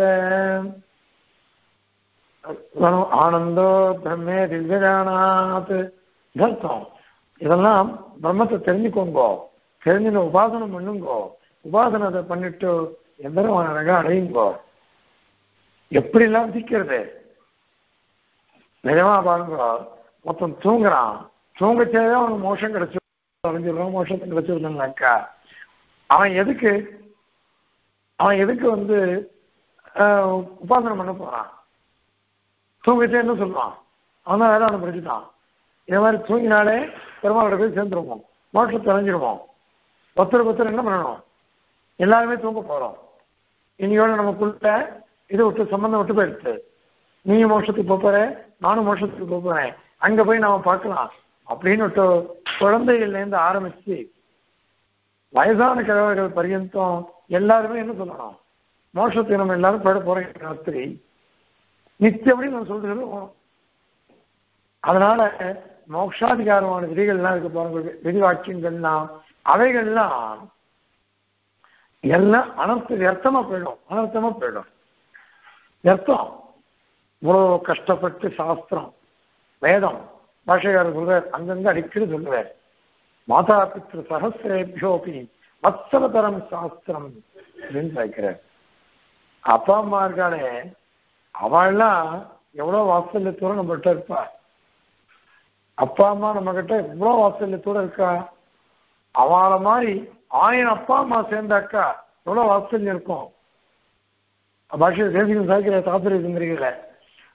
ஆனந்தோ பிரம்மே திவ்யஜானாத் இதர்த்தம் இதெல்லாம் பிரம்மத்தை தெரிஞ்சுக்கோங்கோ தெரிஞ்சுன்னு உபாசனம் பண்ணுங்கோ உபாசனத்தை பண்ணிட்டு எந்திரமான அழகா அடையுங்கோ எப்படிலாம் திக்கிறது நிஜமா பாருங்க மொத்தம் தூங்குறான் தூங்கச்சேவே அவனுக்கு மோஷம் கிடைச்சு அடைஞ்சிடுறான் மோஷத்தை கிடைச்சிருந்தாக்கா அவன் எதுக்கு அவன் எதுக்கு வந்து ஆஹ், உபாசனம் பண்ண போறான் தூங்கிட்டே என்ன சொல்லுவான் அவன் தான் வேலை படிச்சுட்டான் இதே மாதிரி தூங்கினாலே பெருமாளோட போய் சேர்ந்துருவோம் மோட்டத்தை அடைஞ்சிருவோம் ஒருத்தருக்கு ஒருத்தர் என்ன பண்ணணும் எல்லாருமே தூங்க போறோம் இனியோட நமக்குள்ள இதை விட்டு சம்பந்தம் விட்டு போயிடுச்சு நீ மோட்சத்துக்கு போப் போற நானும் மோட்சத்துக்கு போப் போறேன் அங்க போய் நாம பார்க்கலாம் அப்படின்னு விட்டு குழந்தைகள்ல இருந்து ஆரம்பிச்சு வயசான கிழவர்கள் பர்யந்தம் எல்லாருமே என்ன சொல்லணும் மோட்சத்துக்கு நம்ம எல்லாரும் போயிட போறோம் ராத்திரி நித்தியப்படி நம்ம சொல்றது வரும். அதனால மோட்சாதிகாரமான விதிகள்லாம் இருக்கு பாருங்க விதி வாக்கியங்கள்லாம் அவைகள்லாம் எல்லாம் அனர்த்த வியர்த்தமா போயிடும் அனர்த்தமா போயிடும் வியர்த்தம் இவ்வளவு கஷ்டப்பட்டு சாஸ்திரம் வேதம் பாஷைக்காரர் சொல்றார் அங்கங்க அடிக்கடி சொல்லுவார் மாதா பித்ரு சகசிரேபியோபி வத்சவதரம் சாஸ்திரம் அப்படின்னு கேட்கிறார் அப்பா அம்மா இருக்கானே அவள்லாம் எவ்வளவு வாத்சல்யத்தோட நம்மகிட்ட இருப்பா அப்பா அம்மா நம்ம கிட்ட எவ்வளவு வாத்சல்யத்தோட இருக்கா அவளை மாதிரி ஆயிரம் அப்பா அம்மா சேர்ந்தாக்கா எவ்வளவு வாத்சல்யம் இருக்கும் பாஷை தேசிகம் சாய்க்கிற தாத்திர சிந்தரிக்கல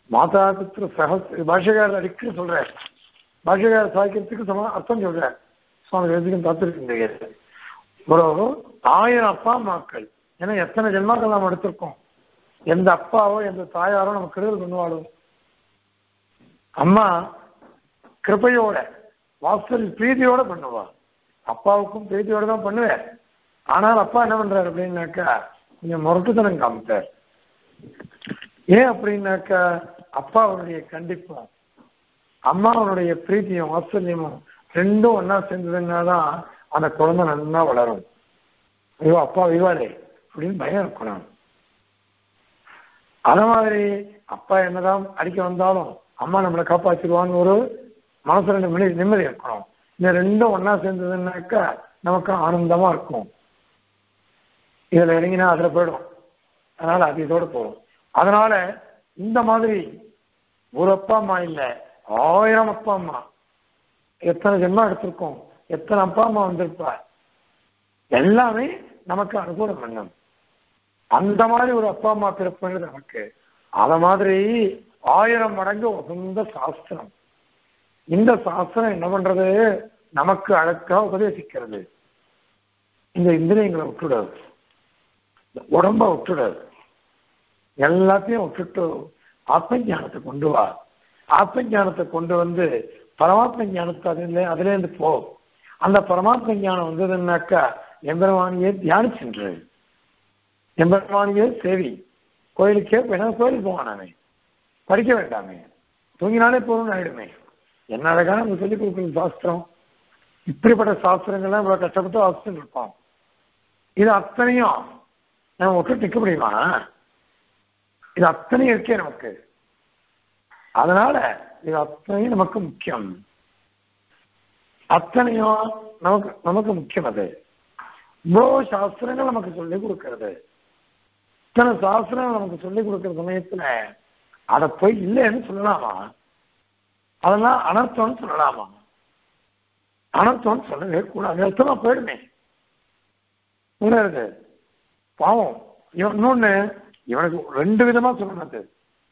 மாதா பித்ரு சகஸ் பாஷகாரர் அடிக்கடி சொல்றார் பாஷகார சாய்க்கிறதுக்கு சம அர்த்தம் சொல்றார் சுவாமி வேதிக்கும் தத்துருக்கின்ற ஒரு ஆயிரம் அப்பா அம்மாக்கள் ஏன்னா எத்தனை ஜென்மாக்கள் நாம் எடுத்திருக்கோம் எந்த அப்பாவோ எந்த தாயாரோ நம்ம கெடுதல் பண்ணுவாளோ அம்மா கிருபையோட வாசல் பிரீதியோட பண்ணுவா அப்பாவுக்கும் பிரீதியோட தான் பண்ணுவேன் ஆனால் அப்பா என்ன பண்றாரு அப்படின்னாக்கா கொஞ்சம் முரட்டுத்தனம் காமித்தார் ஏன் அப்படின்னாக்கா அப்பா அவருடைய கண்டிப்பும் அம்மா அவருடைய பிரீத்தியும் வாத்சல்யமும் ரெண்டும் ஒன்னா சேர்ந்ததுன்னா தான் அந்த குழந்தை நல்லா வளரும் ஐயோ அப்பா விவாதே அப்படின்னு பயம் இருக்கணும் அத மாதிரி அப்பா என்னதான் அடிக்க வந்தாலும் அம்மா நம்மளை காப்பாற்றிடுவான்னு ஒரு மனசுல நிம்மதி நிம்மதி இருக்கணும் இந்த ரெண்டும் ஒன்னா சேர்ந்ததுன்னாக்கா நமக்கு ஆனந்தமா இருக்கும் இதுல இறங்கினா அதுல போயிடும் அதனால அது இதோட போகும் அதனால இந்த மாதிரி ஒரு அப்பா அம்மா இல்ல ஆயிரம் அப்பா அம்மா எத்தனை ஜென்மம் எடுத்திருக்கோம் எத்தனை அப்பா அம்மா வந்திருப்பா எல்லாமே நமக்கு அனுகூலம் பண்ணும் அந்த மாதிரி ஒரு அப்பா அம்மா பிறப்புங்கிறது நமக்கு அத மாதிரி ஆயிரம் மடங்கு உகந்த சாஸ்திரம் இந்த சாஸ்திரம் என்ன பண்றது நமக்கு அழகா உபதேசிக்கிறது இந்த இந்திரியங்களை விட்டுடாது உடம்ப விட்டுடாது எல்லாத்தையும் விட்டுட்டு ஆத்ம ஞானத்தை கொண்டு வா ஆத்ம ஞானத்தை கொண்டு வந்து பரமாத்ம ஞானத்தை அதுல அதுல இருந்து போ அந்த பரமாத்ம ஞானம் வந்ததுன்னாக்கா எம்பெருமானியே தியானிச்சென்று எம்பெருமானியே சேவி கோயிலுக்கே வேணா கோயிலுக்கு போவானாமே படிக்க வேண்டாமே தூங்கினாலே போதும்னு ஆயிடுமே என்ன அழகான நம்ம சொல்லிக் கொடுக்குற சாஸ்திரம் இப்படிப்பட்ட சாஸ்திரங்கள்லாம் இவ்வளவு கஷ்டப்பட்டு வாசிச்சுட்டு இருப்போம் இது அத்தனையும் நம்ம விட்டு நிற்க முடியுமா இது அத்தனையும் இருக்கே நமக்கு அதனால இது அத்தனையும் நமக்கு முக்கியம் அத்தனையும் நமக்கு நமக்கு முக்கியம் அது இவ்வளோ சாஸ்திரங்கள் நமக்கு சொல்லிக் கொடுக்கறது இத்தனை சாஸ்திரங்கள் நமக்கு சொல்லிக் கொடுக்கிற சமயத்துல அதை போய் இல்லைன்னு சொல்லலாமா அதெல்லாம் அனர்த்தம்னு சொல்லலாமா அனர்த்தம்னு சொல்லவே கூடாது அர்த்தமா போயிடுமே உணருது பாவம் இவன் இன்னொன்னு இவனுக்கு ரெண்டு விதமா சொல்லணும் அது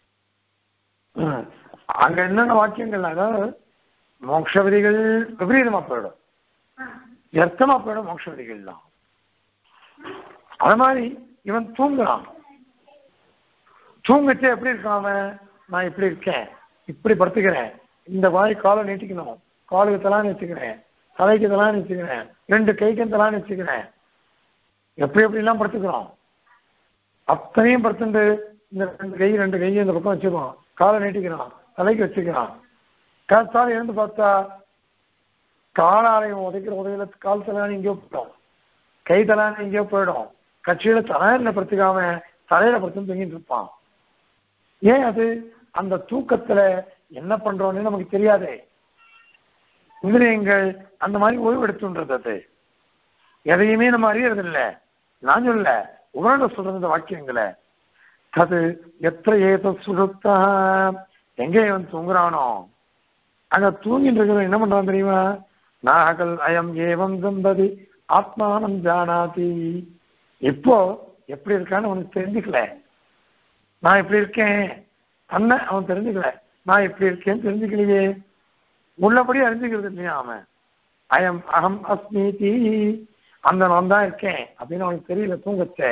அங்க என்னென்ன வாக்கியங்கள் அதாவது மோட்ச விதிகள் விபரீதமா போயிடும் எர்த்தமா போயிடும் மோட்ச விதிகள் தான் அது மாதிரி இவன் தூங்குறான் தூங்கச்சு எப்படி இருக்கான் அவன் நான் இப்படி இருக்கேன் இப்படி படுத்துக்கிறேன் இந்த வாய் காலை நீட்டிக்கணும் காலுக்கு தலா நீச்சுக்கிறேன் தலைக்கு தலா நீச்சுக்கிறேன் ரெண்டு கைக்கும் தலா நீச்சுக்கிறேன் எப்படி எப்படிலாம் படுத்துக்கிறோம் அத்தனையும் படுத்துட்டு இந்த ரெண்டு கை ரெண்டு கையை இந்த பக்கம் வச்சுக்கிறோம் காலை நீட்டிக்கிறான் தலைக்கு வச்சுக்கிறான் காத்தால இருந்து பார்த்தா காலாலயம் உதைக்கிற உதவியில கால் தலான்னு எங்கேயோ போயிடும் கை தலான்னு எங்கேயோ போயிடும் கட்சியில தலையில படுத்துக்காம தலையில படுத்து தூங்கிட்டு இருப்பான் ஏன் அது அந்த தூக்கத்துல என்ன பண்றோம்னு நமக்கு தெரியாதே இந்திரியங்கள் அந்த மாதிரி ஓய்வு எடுத்துன்றது அது எதையுமே நம்ம அறியறது இல்ல நான் சொல்ல உணர்ந்த சொல்றது இந்த வாக்கியங்களை அது எத்த ஏத சுழுத்தா எங்க இவன் தூங்குறானோ அங்க தூங்கிட்டு இருக்கிறவன் என்ன பண்றான் தெரியுமா நாகல் அயம் ஏவம் தம்பதி ஆத்மானம் ஜானாதி இப்போ எப்படி இருக்கான்னு அவனுக்கு தெரிஞ்சுக்கல நான் இப்படி இருக்கேன் அண்ணன் அவன் தெரிஞ்சுக்கல நான் இப்படி இருக்கேன்னு தெரிஞ்சுக்கலையே உள்ளபடி அறிஞ்சுக்கிறது இல்லையா அவன் அயம் அகம் அஸ்மீதி அந்த நான் தான் இருக்கேன் அப்படின்னு அவனுக்கு தெரியல தூங்கச்சே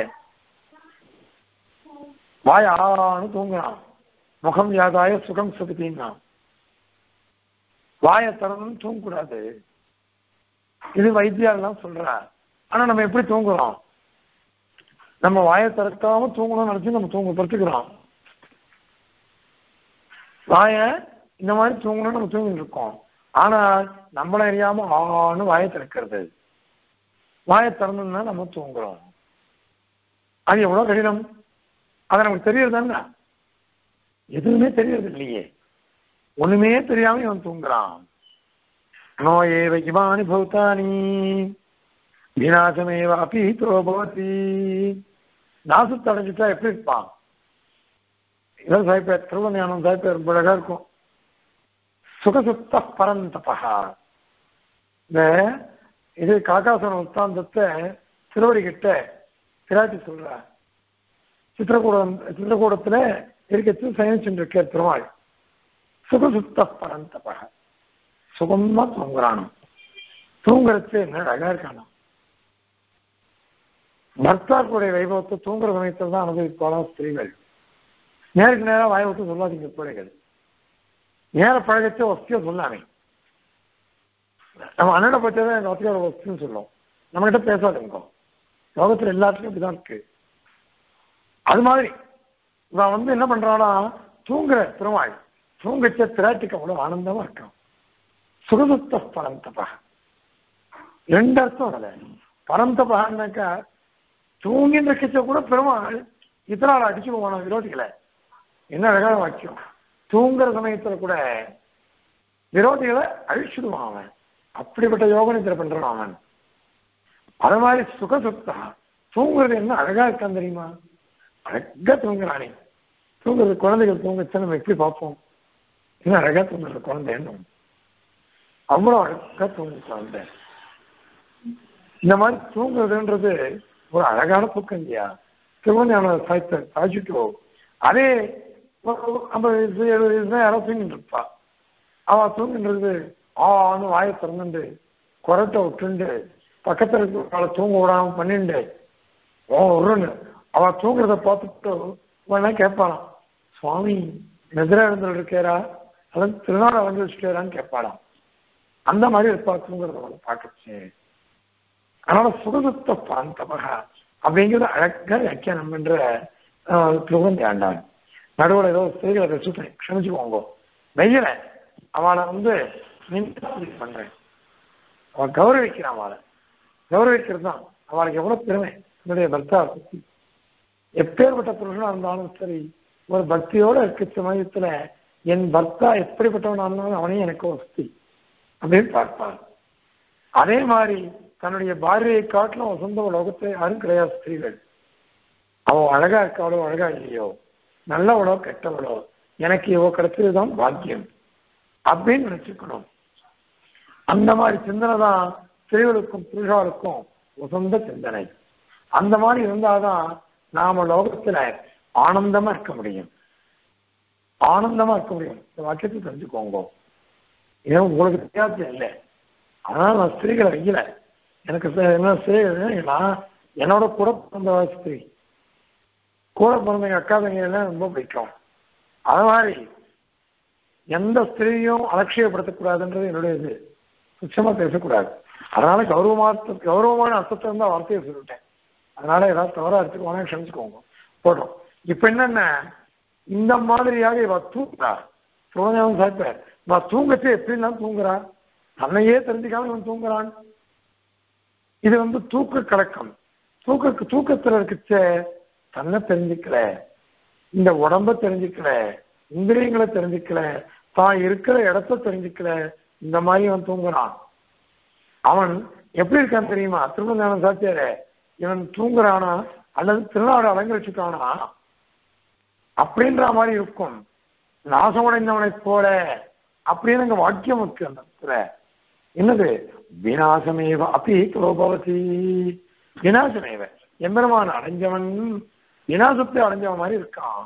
வாய் ஆன்னு தூங்குறான் முகம் யாதாய சுகம் சுகத்தின்னா வாயை திறந்து தூங்கக்கூடாது இது வைத்தியாரெல்லாம் சொல்றா ஆனா நம்ம எப்படி தூங்குறோம் நம்ம வாயை திறக்காம தூங்கணும்னு நினைச்சு நம்ம தூங்க படுத்துக்கிறோம் வாய இந்த மாதிரி தூங்கணும்னு நம்ம தூங்கிட்டு இருக்கோம் ஆனா நம்மள அறியாம ஆன்னு வாயை திறக்கிறது வாயை திறந்தோம்னா நம்ம தூங்குறோம் அது எவ்வளவு கடினம் அது நமக்கு தெரியறதானே எதுவுமே தெரியறது இல்லையே ஒண்ணுமே தெரியாம இவன் தூங்குறான் நோயேவ இமானி பௌத்தானி விநாசமேவ அபீதோ பவதி நாசத்தை அடைஞ்சிட்டா எப்படி இருப்பான் இதான் சாய்ப்பேர் திருவண்ணானம் சாய்ப்பேர் ரொம்ப அழகா இருக்கும் சுகசுத்த பரந்தபா இந்த இது காக்காசன உத்தாந்தத்தை திருவடி கிட்ட திராட்டி சொல்ற சித்திரக்கூடம் சித்திரக்கூடத்துல இருக்கச்சு சயனிச்சுட்டு இருக்க பெருமாள் சுகசுத்த பரந்தபக சுகமா தூங்குறானோ தூங்குறது என்ன அழகா இருக்கானோ பர்த்தாக்குடைய வைபவத்தை தூங்குற சமயத்தில் தான் அனுபவிப்பாளா ஸ்திரீகள் நேருக்கு நேரம் வாய் விட்டு சொல்லாதீங்க பிள்ளைகள் நேர பழகச்ச வசதியை சொல்லாமே நம்ம அண்ணனை பற்றி தான் எங்கள் வசதியோட வசதின்னு சொல்லுவோம் நம்ம கிட்ட பேசாதுங்க லோகத்தில் எல்லாத்துலையும் இப்படிதான் இருக்கு அது மாதிரி இவன் வந்து என்ன பண்றானா தூங்குற பெருமாள் தூங்கச்ச திராட்டிக்கு அவ்வளவு ஆனந்தமா இருக்கான் சுகசுத்த பரந்தபா ரெண்டு அர்த்தம் அதுல பரந்தபான்னாக்கா தூங்கின்னு இருக்கச்ச கூட பெருமாள் இத்தனால அடிச்சு போவான விரோதிகளை என்ன அழகான வாக்கியம் தூங்குற சமயத்துல கூட விரோதிகளை அழிச்சிடுவான் அவன் அப்படிப்பட்ட யோகனித்திர பண்றான் அவன் அது மாதிரி சுகசுத்தா தூங்குறது என்ன அழகா இருக்கான் தெரியுமா அழகா தூங்குறானே தூங்குறது குழந்தைகள் தூங்கச்சு நம்ம எப்படி பார்ப்போம் என்ன அழகா தூங்குறது குழந்தைன்னு அவ்வளோ அழகா தூங்கு குழந்தை இந்த மாதிரி தூங்குறதுன்றது ஒரு அழகான தூக்கம் இல்லையா திருவண்ணாமலை சாய்த்த சாய்ச்சிட்டோ அதே ஒரு ஐம்பது வயசு எழுபது வயசு யாரோ தூங்கிட்டு இருப்பா அவ தூங்கின்றது ஆன்னு வாயை திறந்துண்டு குரட்டை விட்டுண்டு பக்கத்துல இருக்கிற தூங்க விடாம பண்ணிண்டு ஓ உருன்னு அவ தூங்குறத பார்த்துட்டு வேணா கேட்பாளாம் சுவாமி நெதிரா இருந்து இருக்கேரா அல்லது திருநாள் வந்து வச்சுட்டாரான்னு கேட்பாளாம் அந்த மாதிரி இருப்பா தூங்குறத அவளை பார்க்கச்சு அதனால சுகதுத்த பாந்தமக அப்படிங்கிறது அழகா வியாக்கியானம் என்ற திருவந்தி ஆண்டான் நடுவில் ஏதோ ஸ்திரீகளை ரசிப்பேன் க்ஷமிச்சுக்கோங்க வெயில அவளை வந்து நின்று பண்றேன் அவள் கௌரவிக்கிறான் அவளை கௌரவிக்கிறது தான் அவளுக்கு எவ்வளவு பெருமை என்னுடைய பர்த்தா பத்தி எப்பேற்பட்ட புருஷனா இருந்தாலும் சரி ஒரு பக்தியோட இருக்க சமயத்துல என் பர்த்தா எப்படிப்பட்டவனா இருந்தாலும் அவனையும் எனக்கு வசதி அப்படின்னு பார்ப்பார் அதே மாதிரி தன்னுடைய பாரியை காட்டிலும் வசந்த உலகத்தை யாரும் கிடையாது ஸ்திரீகள் அவன் அழகா இருக்காளோ அழகா இல்லையோ நல்லவளோ கெட்டவளோ எனக்கு இவ கிடைச்சதுதான் பாக்கியம் அப்படின்னு நினைச்சுக்கணும் அந்த மாதிரி சிந்தனை தான் ஸ்திரீகளுக்கும் புருஷாளுக்கும் உசந்த சிந்தனை அந்த மாதிரி இருந்தாதான் நாம லோகத்துல ஆனந்தமா இருக்க முடியும் ஆனந்தமா இருக்க முடியும் இந்த வாக்கியத்தை தெரிஞ்சுக்கோங்க ஏன் உங்களுக்கு தெரியாது இல்லை அதனால நான் ஸ்திரீகளை வைக்கல எனக்கு என்ன ஸ்திரீகள் என்னோட கூட பிறந்த ஸ்திரீ கூட பிறந்தவங்க அக்கா தங்கையெல்லாம் ரொம்ப பிடிக்கும் அது மாதிரி எந்த ஸ்திரீயும் அலட்சியப்படுத்தக்கூடாதுன்றது என்னுடைய இது சுச்சமா பேசக்கூடாது அதனால கௌரவமா கௌரவமான அர்த்தத்தை இருந்தா வார்த்தையை சொல்லிட்டேன் அதனால ஏதாவது தவறா எடுத்துக்கோனா க்ஷமிச்சுக்கோங்க போட்டோம் இப்ப என்னென்ன இந்த மாதிரியாக இவ தூங்குறா சுரஞ்சாவும் சாய்ப்பார் இவ தூங்கச்சு எப்படிலாம் தூங்குறா தன்னையே தெரிஞ்சுக்காம இவன் தூங்குறான் இது வந்து தூக்க கலக்கம் தூக்க தூக்கத்துல இருக்குச்ச தன்னை தெரிஞ்சுக்கல இந்த உடம்ப தெரிஞ்சுக்கல இந்திரியங்களை தெரிஞ்சுக்கல தான் இருக்கிற இடத்த தெரிஞ்சுக்கல இந்த மாதிரி அவன் தூங்குறான் அவன் எப்படி இருக்கான் தெரியுமா திருமணம் சாத்தியாரே இவன் தூங்குறானா அல்லது திருநாடு அலங்கரிச்சுட்டானா அப்படின்ற மாதிரி இருக்கும் நாசமடைந்தவனை போல அப்படின்னு அங்க வாக்கியம் இருக்கு அந்த இடத்துல என்னது விநாசமேவ அப்பி குலோபவதி விநாசமேவ எம்பெருமான் அடைஞ்சவன் விநாசத்தை அடைஞ்சவன் மாதிரி இருக்கான்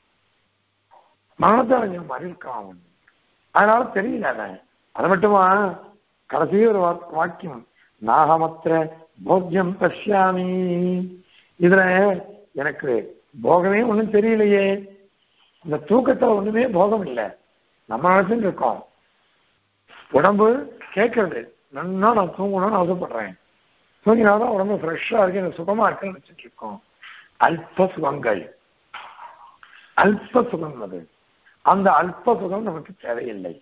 மரணத்தை அடைஞ்சவன் மாதிரி இருக்கான் அவன் அதனால தெரியல அவன் அது மட்டுமா கடைசி ஒரு வாக்கியம் நாகமத்திர போக்கியம் பஷ்யாமி இதுல எனக்கு போகமே ஒண்ணும் தெரியலையே இந்த தூக்கத்துல ஒண்ணுமே போகம் இல்லை நம்ம நினைச்சுட்டு இருக்கோம் உடம்பு கேட்கறது நன்னா நான் தூங்கணும்னு ஆசைப்படுறேன் தூங்கினாதான் உடம்பு ஃப்ரெஷ்ஷா இருக்கு எனக்கு சுகமா இருக்குன்னு நினைச்சிட்டு இருக்கோம் அல்ப சுகங்கள் அல்ப சுகம் அது அந்த அல்ப சுகம் நமக்கு தேவையில்லை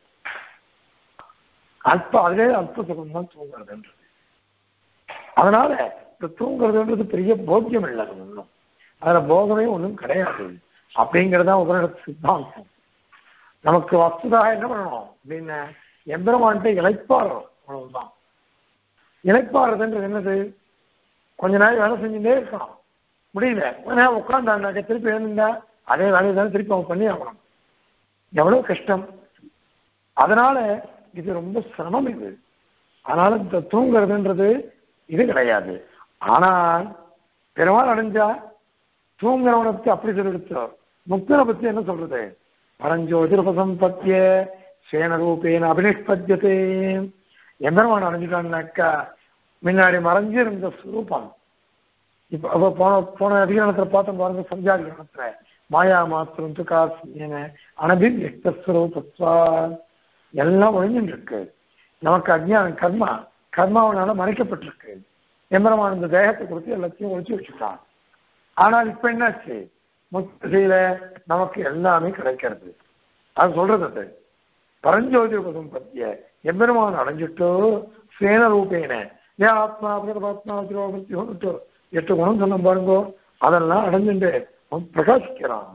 அல்ப அதுவே அல்ப சுகம் தான் தூங்குறதுன்றது அதனால இந்த தூங்குறதுன்றது பெரிய போக்கியம் இல்லை அது ஒன்றும் அதுல போகமே ஒன்றும் கிடையாது அப்படிங்கறதா உபரிடத்து சித்தாந்தம் நமக்கு வசதாக என்ன பண்ணணும் அப்படின்னு எம்பெருமான்ட்ட இழைப்பாடுறோம் அவ்வளவுதான் இழைப்பாடுறதுன்றது என்னது கொஞ்ச நாள் வேலை செஞ்சுட்டே இருக்கணும் முடியல கொஞ்ச நேரம் உட்காந்தாண்டாக்க திருப்பி எழுந்தா அதே வேலையை தானே திருப்பி அவன் பண்ணி ஆகணும் எவ்வளவு கஷ்டம் அதனால இது ரொம்ப சிரமம் இது அதனால இந்த தூங்குறதுன்றது இது கிடையாது ஆனால் பெருமாள் அடைஞ்சா தூங்குறவனுக்கு அப்படி சொல்லிடுச்சோ முக்தனை பத்தி என்ன சொல்றது பரஞ்சோதிரபசம்பத்திய சேனரூபேன அபினிஷ்பத்தியதே எம்பெருமான் அடைஞ்சிட்டான்னாக்கா முன்னாடி மறைஞ்சிருந்த ஸ்வரூபம் இப்ப அப்ப போன போன அதிகாரத்துல பார்த்தோம் பாருங்க சஞ்சாதிகரணத்துல மாயா மாத்திரம் துகாசியன அனபிவியக்த ஸ்வரூபத்வா எல்லாம் ஒழிஞ்சுட்டு இருக்கு நமக்கு அஜ்ஞானம் கர்மா கர்மாவனால மறைக்கப்பட்டிருக்கு எம்பெருமான் இந்த தேகத்தை கொடுத்து எல்லாத்தையும் ஒழிச்சு வச்சுட்டான் ஆனால் இப்ப என்னாச்சு முக்தியில நமக்கு எல்லாமே கிடைக்கிறது அது சொல்றது அது பரஞ்சோதி உபதம் பத்திய எம்பெருமான் அடைஞ்சிட்டோ சேன ரூபேன ஏன் ஆத்மா பிரகதாத்மா திரோகத்தியோன்னுட்டு எட்டு குணம் சொன்ன பாருங்கோ அதெல்லாம் அடைஞ்சுட்டு அவன் பிரகாசிக்கிறான்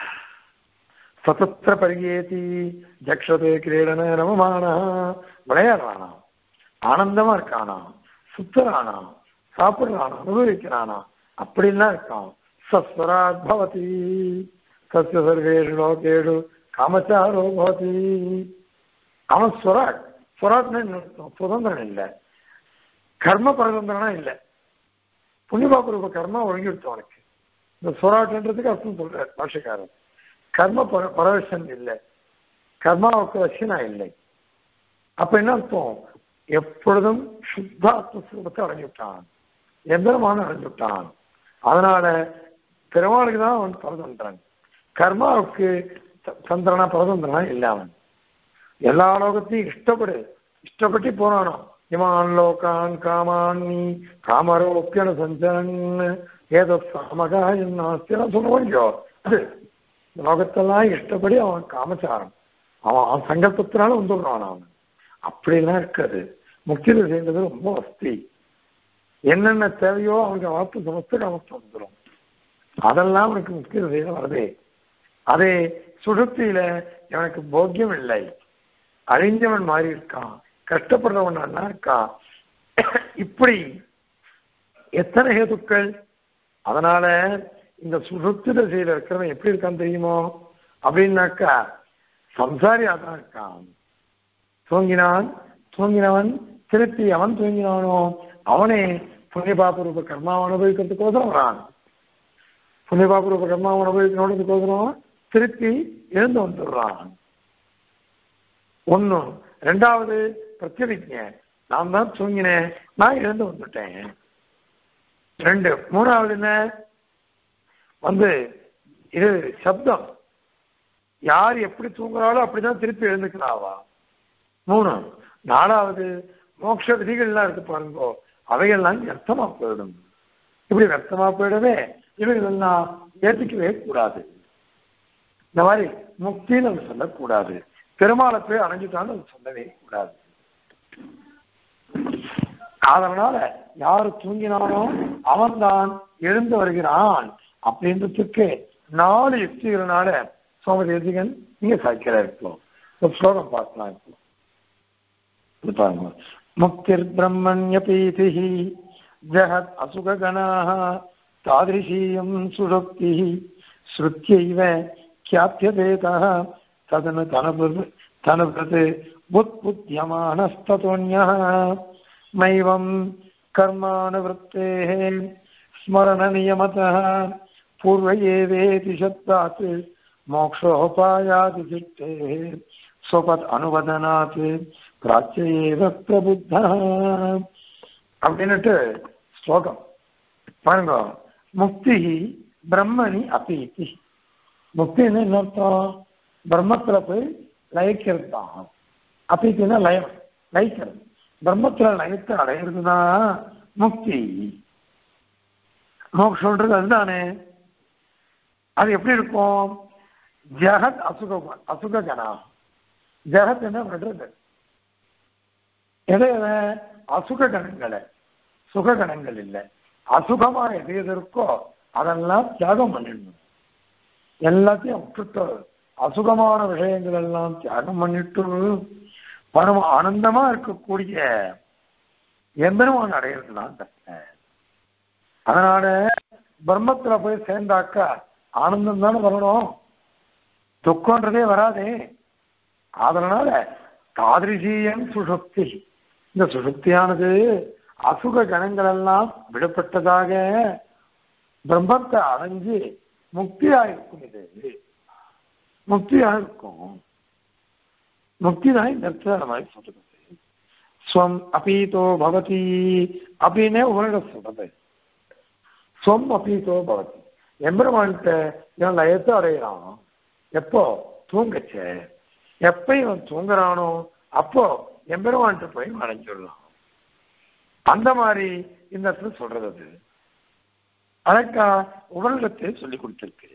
சதத்திர பரியேதி ஜக்ஷதே கிரீடன ரமமான விளையாடுறானா ஆனந்தமா இருக்கானா சுத்தரானா சாப்பிடுறானா அனுபவிக்கிறானா அப்படின்லாம் இருக்கான் சஸ்வராத் பவதி சஸ்ய சர்வேஷு லோகேஷு காமச்சாரோ பவதி அவன் ஸ்வராட் ஸ்வராட்னு என்ன அர்த்தம்? சுதந்திரன் இல்லை கர்ம பரதந்திரனா இல்லை புண்ணியபாபுரூப கர்மா ஒழுங்கிடுத்து அவனுக்கு இந்த ஸ்வராட்ன்றதுக்கு அர்த்தம் சொல்றார் பாஷக்காரன் கர்ம பர பரவசன் இல்லை கர்மாவுக்கு வசனா இல்லை அப்ப என்ன அர்த்தம் எப்பொழுதும் சுத்தாத்ம சுரூபத்தை அடைஞ்சுட்டான் எந்திரமான அடைஞ்சுட்டான் அதனால பெருமாளுக்கு தான் அவன் பரதந்திரன் கர்மாவுக்கு ச- சந்திரனா பரதந்திரனா இல்லை அவன் எல்லா லோகத்தையும் இஷ்டப்படு இஷ்டப்பட்டு போறானோ இமான் லோகான் காமான்னி காமரோப்பியன சஞ்சரன் ஏதோ சமகா என்ன சொல்லுவோம் இல்லையோ அது இந்த லோகத்தெல்லாம் இஷ்டப்படி அவன் காமச்சாரம் அவன் அவன் சங்கல்பத்தினால வந்துடுறான் அவன் அப்படிலாம் இருக்காது முக்கியம் செய்யறது ரொம்ப வசதி என்னென்ன தேவையோ அவனுக்கு வார்த்தை சமஸ்த காமத்து வந்துடும் அதெல்லாம் அவனுக்கு முக்கிய செய்ய வருதே அதே சுடுத்தியில எனக்கு போக்கியம் இல்லை அழிஞ்சவன் மாதிரி இருக்கான் கஷ்டப்படுறவன் நல்லா இருக்கான் இப்படி எத்தனை ஹேதுக்கள் அதனால இந்த சுசுப்தி தசையில இருக்கிறவன் எப்படி இருக்கான் தெரியுமோ அப்படின்னாக்கா சம்சாரியா தான் இருக்கான் தூங்கினான் தூங்கினவன் திருப்பி அவன் தூங்கினானோ அவனே புண்ணியபாபரூப கர்மாவை அனுபவிக்கிறதுக்கோசரம் வரான் புண்ணியபாபரூப கர்மாவை அனுபவிக்கணுன்றதுக்கோசரம் திருப்பி எழுந்து வந்துடுறான் ஒண்ணு ரெண்டாவது பிரத்யவிஜ நான் தான் தூங்கினேன் நான் எழுந்து வந்துட்டேன் ரெண்டு மூணாவது என்ன வந்து இது சப்தம் யார் எப்படி தூங்குறாளோ அப்படிதான் திருப்பி எழுந்துக்கிறாவா மூணு நாலாவது மோட்ச விதிகள்லாம் இருக்கு பாருங்கோ அவைகள்லாம் வியர்த்தமா போயிடும் இப்படி வியர்த்தமா போயிடவே இவைகளெல்லாம் ஏற்றுக்கவே கூடாது இந்த மாதிரி முக்தின்னு அது சொல்லக்கூடாது பெருமாளை போய் அடைஞ்சிட்டான்னு அது சொல்லவே கூடாது அதனால யாரு தூங்கினானோ அவன்தான் எழுந்து வருகிறான் அப்படின்றதுக்கு நாலு யுக்திகள்னால சோமதேசிகன் நீங்க சாய்க்கிறா இருக்கோம் இந்த ஸ்லோகம் பார்க்கலாம் இப்போ இது பாருங்க முக்திர் பிரம்மண்யபீதி ஜகத் அசுககணாக தாதிருஷீயம் சுஷக்தி ஸ்ருத்தியைவ கியாத்தியதேதः ததனு தனபுர் தனுபுத் உத்புத்தியமானஸ்ததோன்யः மைவம் கர்மானுவृत्तेः स्मरणनियमतः पूर्व एवेति शब्दात् मोक्षोपायादिचित्तेः स्वपत् अनुवदनात् प्राच्य एव प्रबुद्धः அப்படின்னுட்டு ஸ்லோகம் பாருங்க முக்தி பிரம்மணி அப்பீதி முக்தின்னு என்ன அர்த்தம் பிரம்மத்துல போய் லயிக்கிறது தான் அப்பீத்தின்னா லயம் லயிக்கிறது பிரம்மத்துல லயத்தை அடையிறது தான் முக்தி மோக்ஷன்றது அதுதானே அது எப்படி இருக்கும் ஜெகத் அசுக அசுக கணா ஜெகத் என்ன பண்றது எதை எதை அசுக கணங்களை சுக கணங்கள் இல்லை அசுகமா எது எது இருக்கோ அதெல்லாம் தியாகம் பண்ணிடணும் எல்லாத்தையும் விட்டுட்டு அசுகமான விஷயங்கள் எல்லாம் தியாகம் பண்ணிட்டு பரம ஆனந்தமா இருக்கக்கூடிய எம்பெருமான் அடையிறது தான் தக்க அதனால பிரம்மத்துல போய் சேர்ந்தாக்கா ஆனந்தம் தானே வரணும் துக்கன்றதே வராதே அதனால தாதிருஷீயம் சுசுப்தி இந்த சுசுப்தியானது அசுக கணங்கள் எல்லாம் விடப்பட்டதாக பிரம்மத்தை அடைஞ்சு முக்தியா இருக்கும் இது முக்தியா இருக்கும் முக்தி தான் இந்த இடத்துல அந்த மாதிரி சொல்றது ஸ்வம் அபீதோ பவதி அப்படின்னே உலக சொல்றது ஸ்வம் அபீதோ பவதி எம்பெருமான்கிட்ட இவன் லயத்தை அடையிறான் எப்போ தூங்கச்ச எப்ப இவன் தூங்குறானோ அப்போ எம்பெருமான்கிட்ட போய் அடைஞ்சிடலாம் அந்த மாதிரி இந்த இடத்துல சொல்றது அது அதற்கா உபனிடத்தை சொல்லி கொடுத்திருக்கு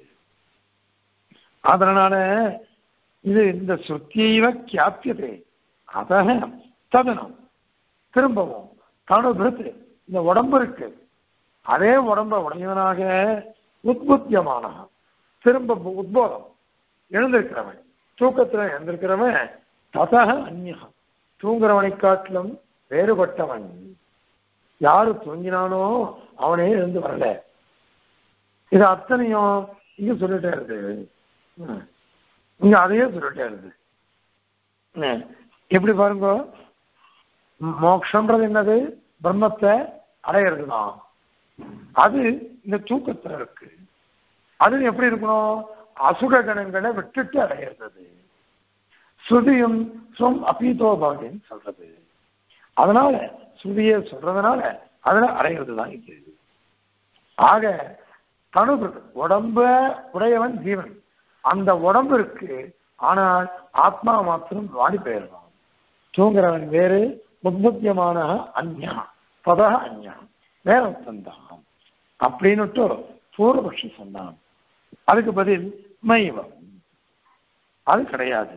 அதனால இது இந்த சுத்தியைவ கியாப்பியதே அத ததனம் திரும்பவும் தனுபிருத்து இந்த உடம்பு இருக்கு அதே உடம்ப உடையவனாக உத்புத்தியமான திரும்ப உத்போதம் எழுந்திருக்கிறவன் தூக்கத்துல எழுந்திருக்கிறவன் ததக அந்நியம் தூங்குறவனை காட்டிலும் வேறுபட்டவன் யாரு தூங்கினானோ அவனே எழுந்து வரல இது அத்தனையும் இங்க சொல்லிட்டே இருக்கு ம். இங்க அதையே சொல்லிட்டே இருக்கு ம். எப்படி பாருங்க மோட்சம்ன்றது என்னது பிரம்மத்தை அடையிறது தான் அது இந்த தூக்கத்துல இருக்கு அது எப்படி இருக்கணும் அசுர கணங்களை விட்டுட்டு அடையிறது ஸ்ருதியும் சொம் அபீதோபாகின்னு சொல்றது அதனால ஸ்ருதியை சொல்றதுனால அதுல அடையிறது தான் இது ஆக தனு உடம்ப உடையவன் ஜீவன் அந்த உடம்பு இருக்கு ஆனால் ஆத்மா மாத்திரம் வாடி போயிடலாம் தூங்குறவன் வேறு உத்பத்தியமான அந்யா பத அந்யா வேற ஒருத்தந்தான் அப்படின்னுட்டு பூர்வபக்ஷி சொன்னான் அதுக்கு பதில் மைவம் அது கிடையாது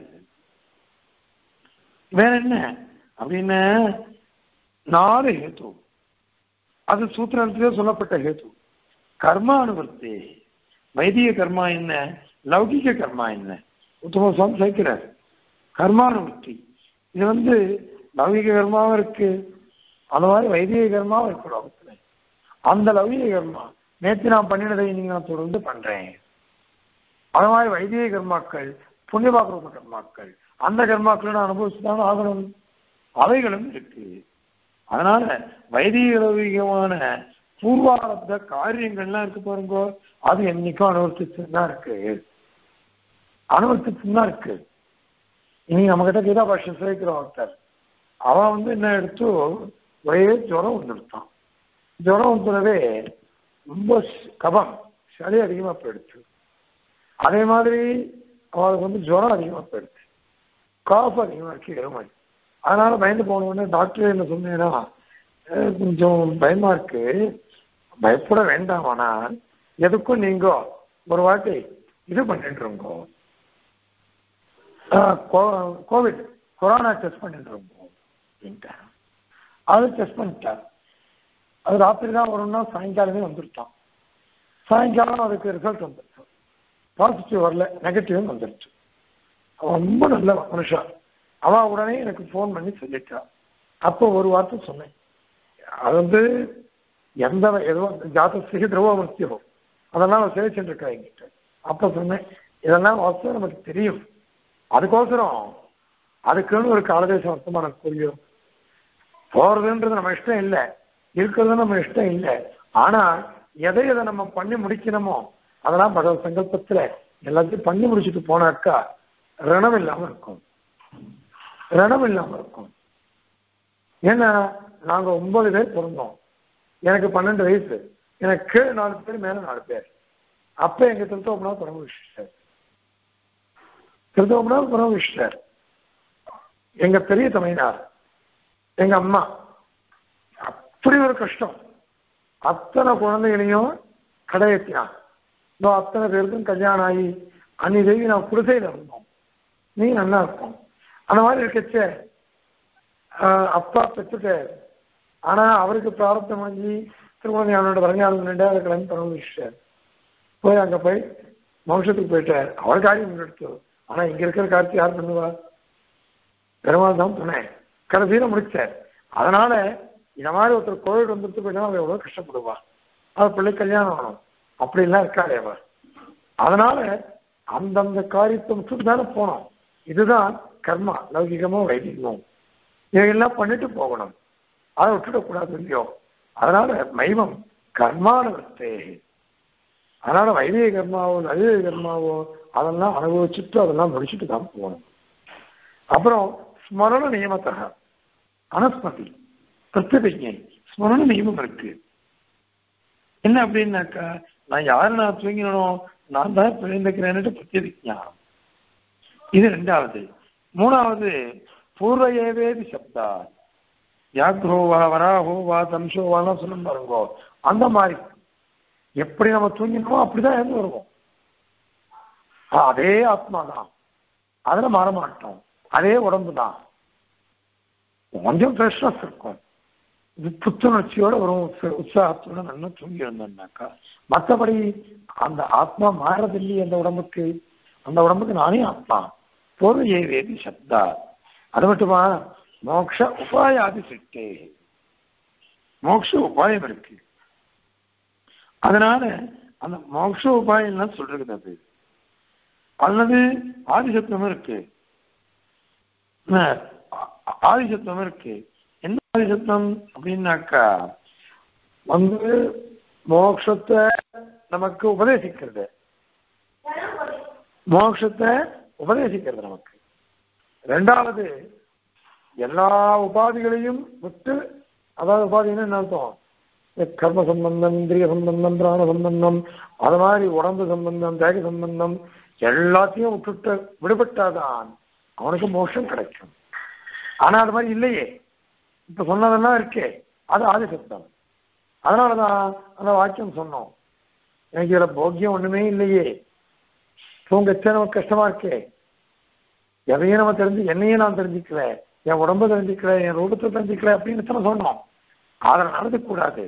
வேற என்ன அப்படின்னு நாலு ஹேத்து அது சூத்திரத்திலே சொல்லப்பட்ட ஹேத்து கர்மானுவர்த்தி வைதிக கர்மா என்ன லௌகிக கர்மா என்ன உத்தம சுவாமி சேர்க்கிறார் கர்மானுவர்த்தி இது வந்து லௌகிக கர்மாவும் இருக்கு அந்த மாதிரி வைதிக கர்மாவும் இருக்கு லோகத்துல அந்த லௌகிக கர்மா நேற்று நான் பண்ணினதை இன்னைக்கு நான் தொடர்ந்து பண்றேன் அது மாதிரி வைதிக கர்மாக்கள் புண்ணியபாக்கிரம கர்மாக்கள் அந்த கர்மாக்களை நான் அனுபவிச்சுதான் ஆகணும் அவைகளும் இருக்கு அதனால வைதிக லௌகிகமான பூர்வாரத்த காரியங்கள்லாம் இருக்கு பாருங்க அது என்னைக்கும் அனுவர்த்திச்சுன்னு தான் இருக்கு அனுவர்த்திச்சுன்னு தான் இருக்கு இனி நம்ம கிட்ட கீதா பாஷ்யம் சேர்க்கிறோம் ஒருத்தர் அவன் வந்து என்ன எடுத்து ஒரே ஜுரம் வந்துடுத்தான் ஜுரம் வந்துடவே ரொம்ப கபம் சளி அதிகமா போயிடுச்சு அதே மாதிரி அவளுக்கு வந்து ஜுரம் அதிகமா போயிடுச்சு காஃப் அதிகமா இருக்கு எருமை அதனால பயந்து போன உடனே டாக்டர் என்ன சொன்னேன்னா "அஹ், கொஞ்சம் பயமா இருக்கு பயப்பட வேண்டாம் ஆனால் எதுக்கும் நீங்க ஒரு வாட்டி இது பண்ணிட்டு இருங்கோ ஆஹ், கோ- கோவிட் கொரோனா டெஸ்ட் பண்ணிட்டு இருங்கோ அப்படின்ட்டார் அது டெஸ்ட் பண்ணிட்டார் அது ராத்திரி தான் வரும்னா சாயங்காலமே வந்துருட்டான் சாயங்காலம் அதுக்கு ரிசல்ட் வந்துருச்சு பாசிட்டிவ் வரல நெகட்டிவ் வந்துருச்சு அவன் ரொம்ப நல்ல மனுஷன் அவன் உடனே எனக்கு ஃபோன் பண்ணி சொல்லிட்டா அப்போ ஒரு வார்த்தை சொன்னேன் அது வந்து எந்த ஏதோ ஜாதஸ்திக்கு திரவமஸ்தியோ அதெல்லாம் அவன் சேவிச்சுட்டு இருக்கா என்கிட்ட அப்போ சொன்னேன் இதெல்லாம் வாஸ்தவம் நமக்கு தெரியும் அதுக்கோசரம் அதுக்குன்னு ஒரு காலதேசம் அர்த்தமா எனக்கு புரியும் போறதுன்றது நம்ம இஷ்டம் இல்லை இருக்கிறது நம்ம இஷ்டம் இல்லை ஆனா எதை எதை நம்ம பண்ணி முடிக்கணுமோ அதெல்லாம் பகவத் சங்கல்பத்துல எல்லாத்தையும் பண்ணி முடிச்சுட்டு போனாக்கா ரணம் இல்லாம இருக்கும் ரணம் இல்லாம இருக்கும் ஏன்னா நாங்க ஒன்பது பேர் பிறந்தோம் எனக்கு பன்னெண்டு வயசு எனக்கு கீழே நாலு பேர் மேல நாலு பேர் அப்ப எங்க திருத்தோம்னா பரம விஷ்டர் திருத்தோம்னா பரம விஷ்டர் எங்க பெரிய தமையனார் எங்க அம்மா அப்படி ஒரு கஷ்டம் அத்தனை குழந்தைகளையும் கடையத்தினான் இதோ அத்தனை பேருக்கும் கல்யாணம் ஆகி அன்னி தேவி நான் குடிசையில இருந்தோம் நீ நல்லா இருக்கும் அந்த மாதிரி இருக்கச்ச அப்பா பெற்றுட்டு ஆனா அவருக்கு பிராரத்தம் வாங்கி திருமணியானோட வரஞ்சாலும் நின்று அதை கிளம்பி பரமவிஷ்டார் போய் அங்க போய் வம்சத்துக்கு போயிட்டார் அவர் காரியம் முன்னெடுத்து ஆனா இங்க இருக்கிற காரியத்தை யார் பண்ணுவா பெருமாள் தான் துணை கடைசியில முடிச்சார் அதனால இந்த மாதிரி ஒருத்தர் கோவிட் வந்துட்டு போயிட்டா அவ எவ்வளவு கஷ்டப்படுவா அவர் பிள்ளை கல்யாணம் ஆகணும் அப்படிலாம் இருக்காளே அவர் அதனால அந்தந்த காரியத்தை விட்டுட்டு தானே போனோம் இதுதான் கர்மா லௌகிகமோ வைதிகமோ இதையெல்லாம் பண்ணிட்டு போகணும் அதை விட்டுடக்கூடாது இல்லையோ அதனால மைவம் கர்மானுவர்த்தே அதனால வைதிக கர்மாவோ நவீக கர்மாவோ அதெல்லாம் அனுபவிச்சுட்டு அதெல்லாம் முடிச்சுட்டு தான் போகணும் அப்புறம் ஸ்மரண நியமத்தக அனஸ்மதி பிரத்யபிஜை ஸ்மரண நியமம் இருக்கு என்ன அப்படின்னாக்கா நான் யாரு நான் தூங்கினோம் நான் தான் பிழைந்திருக்கிறேன்னுட்டு பிரத்யபிஜானம் இது ரெண்டாவது மூணாவது பூர்வ ஏவேதி சப்தா வியாக்ரோவா வராஹோவா தம்சோவாலாம் சொல்லும் பாருங்கோ அந்த மாதிரி எப்படி நம்ம தூங்கினோமோ அப்படிதான் இருந்து வருவோம் ஆ, அதே ஆத்மா தான் அதுல மாற மாட்டோம் அதே உடம்பு தான் கொஞ்சம் ஃப்ரெஷ்னஸ் இருக்கும் இது புத்துணர்ச்சியோட வரும் உற்ச- உற்சாகத்தோட நல்லா தூங்கி இருந்தோம்னாக்கா மற்றபடி அந்த ஆத்மா மாறதில்லையே அந்த உடம்புக்கு அந்த உடம்புக்கு நானே ஆத்மா பொருள் ஏவேதி சப்தா அது மட்டுமா மோக்ஷ உபாயாதி சிட்டே மோக்ஷ உபாயம் இருக்கு அதனால அந்த மோக்ஷ உபாயம் சொல்றது அது அல்லது ஆதிசத்துவம் இருக்கு என்ன, ஆ- ஆதிசத்துவம் இருக்கு என்ன ஆதிசத்துவம் அப்படின்னாக்கா வந்து மோட்சத்தை நமக்கு உபதேசிக்கிறது மோட்சத்தை உபதேசிக்கிறது நமக்கு ரெண்டாவது எல்லா உபாதிகளையும் விட்டு அதாவது உபாதின்னா என்ன அர்த்தம் இந்த கர்ம சம்பந்தம் இந்திரிய சம்பந்தம் பிராண சம்பந்தம் அது மாதிரி உடம்பு சம்பந்தம் தேக சம்பந்தம் எல்லாத்தையும் விட்டுட்டு விடுபட்டாதான் அவனுக்கு மோட்சம் கிடைக்கும் ஆனா அது மாதிரி இல்லையே இப்ப சொன்னதெல்லாம் இருக்கே அது ஆதிசப்தம் அதனாலதான் அந்த வாக்கியம் சொன்னோம் எனக்கு இதுல போக்கியம் ஒண்ணுமே இல்லையே தூங்கச்சே நமக்கு கஷ்டமா இருக்கே எதையும் நம்ம தெரிஞ்சு என்னையும் நான் தெரிஞ்சுக்கல என் உடம்ப தெரிஞ்சுக்கல என் ரூபத்தை தெரிஞ்சுக்கல அப்படின்னு தானே சொன்னோம் அதை நடந்துக்கூடாது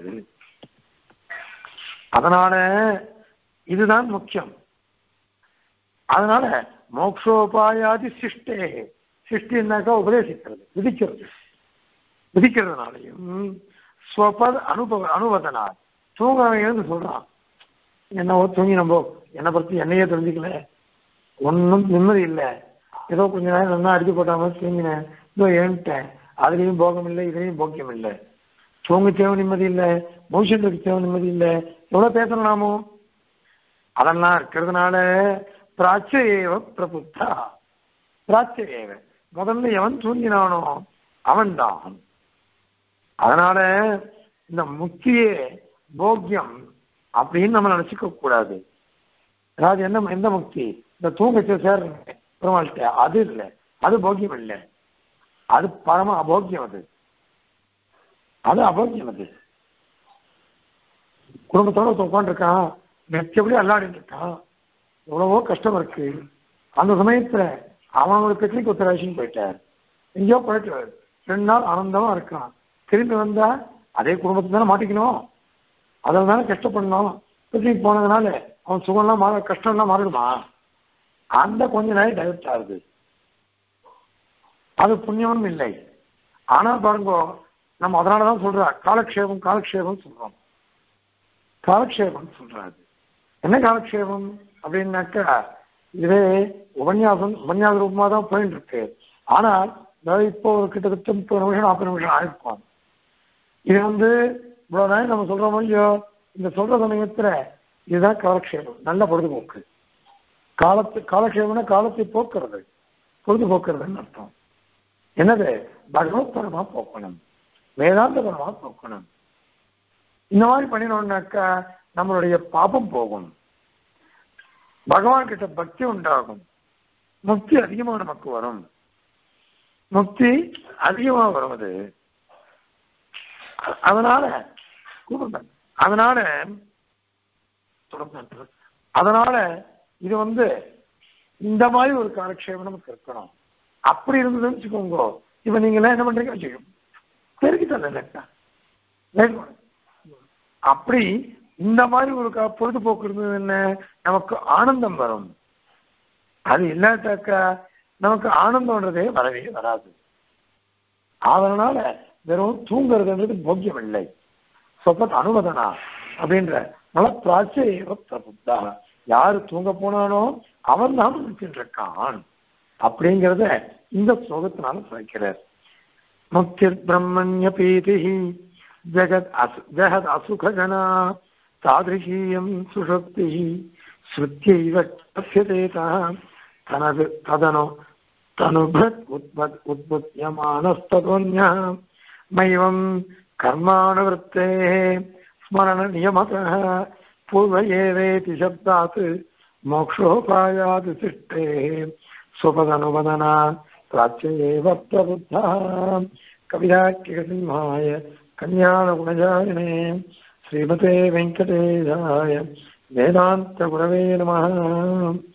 அதனால இதுதான் முக்கியம் அதனால மோக்ஷோபாயாதி சிஷ்டே சிஷ்டின்னாக்கா உபதேசிக்கிறது விதிக்கிறது விதிக்கிறதுனாலையும் ஸ்வபத் அனுபவ அனுபவத்தினால் தூங்குறவன் எழுந்து சொல்றான் என்னவோ தூங்கி நம்போ என்னை பத்தி என்னையே தெரிஞ்சுக்கல ஒன்றும் நிம்மதி இல்லை ஏதோ கொஞ்ச நேரம் நல்லா அடிச்சு போட்ட மாதிரி தூங்கினேன் இதோ எழுந்துட்டேன் அதுலேயும் போகம் இல்லை இதுலேயும் போக்கியம் இல்லை தூங்க தேவை நிம்மதி இல்லை மனுஷனுக்கு தேவை நிம்மதி இல்லை எவ்வளோ பேசணும் நாமோ அதெல்லாம் இருக்கிறதுனால பிராச்சேவ பிரபுத்தா பிராச்சேவ முதல்ல எவன் தூங்கினானோ அவன்தான் அதனால இந்த முக்தியே போக்கியம் அப்படின்னு நம்ம நினைச்சுக்க கூடாது அதாவது என்ன எந்த முக்தி இந்த தூங்கச்ச சேர்றேன் பெருமாள்கிட்ட அது இல்லை அது போக்கியம் இல்லை அது பரம அபோக்கியம் அது அது அபோக்கியம் அது குடும்பத்தோட உட்காந்துருக்கான் மெச்சபடி அல்லாடிட்டு இருக்கான் எவ்வளவோ கஷ்டம் இருக்கு அந்த சமயத்துல அவன் ஒரு பிக்னிக் ஒத்தராசின்னு போயிட்டார் எங்கேயோ போயிட்டு ரெண்டு நாள் ஆனந்தமா இருக்கான் திரும்பி வந்தா அதே குடும்பத்தை தானே மாட்டிக்கணும் அதில் தானே கஷ்டப்படணும் பிக்னிக் போனதுனால அவன் சுகம்லாம் மாற கஷ்டம்லாம் மாறிடுமா அந்த கொஞ்ச நேரம் டைவர்ட் ஆகுது அது புண்ணியமும் இல்லை ஆனா பாருங்க நம்ம அதனாலதான் சொல்றா காலக்ஷேபம் காலக்ஷேபம் சொல்றோம் காலக்ஷேபம் சொல்றாரு என்ன காலக்ஷேபம் அப்படின்னாக்கா இதே உபன்யாசம் உபன்யாச ரூபமா தான் போயிட்டு இருக்கு ஆனால் அதாவது இப்போ ஒரு கிட்டத்தட்ட முப்பது நிமிஷம் நாற்பது நிமிஷம் ஆயிருக்கும் இது வந்து இவ்வளவு நேரம் நம்ம சொல்றோமோ இல்லையோ இந்த சொல்ற சமயத்துல இதுதான் காலக்ஷேபம் நல்ல பொழுதுபோக்கு காலத்து காலக்ஷேபம்னா காலத்தை போக்குறது பொழுதுபோக்குறதுன்னு அர்த்தம் என்னது பகவத்பரமா போக்கணும் வேதாந்தபரமா போக்கணும் இந்த மாதிரி பண்ணினோம்னாக்கா நம்மளுடைய பாபம் போகும் பகவான் கிட்ட பக்தி உண்டாகும் முக்தி அதிகமா நமக்கு வரும் முக்தி அதிகமா வரும் அது அதனால கூப்பிடுங்க. அதனால தொடர்ந்து. அதனால இது வந்து இந்த மாதிரி ஒரு காலக்ஷேபம் நமக்கு இருக்கணும் அப்படி இருந்ததுன்னு வச்சுக்கோங்க இப்ப நீங்க எல்லாம் என்ன பண்றீங்க வச்சுக்கோங்க பெருக்கி தரலக்கா அப்படி இந்த மாதிரி ஒரு க- பொழுதுபோக்கு இருந்தது என்ன நமக்கு ஆனந்தம் வரும் அது இல்லாட்டாக்கா நமக்கு ஆனந்தம்ன்றதே வரவே வராது அதனால வெறும் தூங்குறதுன்றது போக்கியம் இல்லை சொப்பத் அனுவதனா அப்படின்ற நல்ல பிராச்சேவ பிரபுத்தா யாரு தூங்க போனானோ அவன் தான் இருக்கான் அப்படிங்கிறத இந்த ஸ்லோகத்தினால சொல்லிக்கிறார் முக்திர் பிரம்மண்ய பீதி ஜெகத் அசு ஜெகத் அசுகஜனா तादृशीयं सुषुप्तिः श्रुत्यैव कथ्यते तनद् तदनु तनुभृत् उद्भत् उद्बुध्यमानस्ततोऽन्यः मैवं कर्मानुवृत्तेः स्मरणनियमतः पूर्व एवेति शब्दात् मोक्षोपायात् सिष्टेः स्वपदनुवदना प्राच्य एव प्रबुद्धः कविराख्यसिंहाय कल्याणगुणजायिने श्रीमते वेङ्कटेशाय वेदान्तगुरवे नमः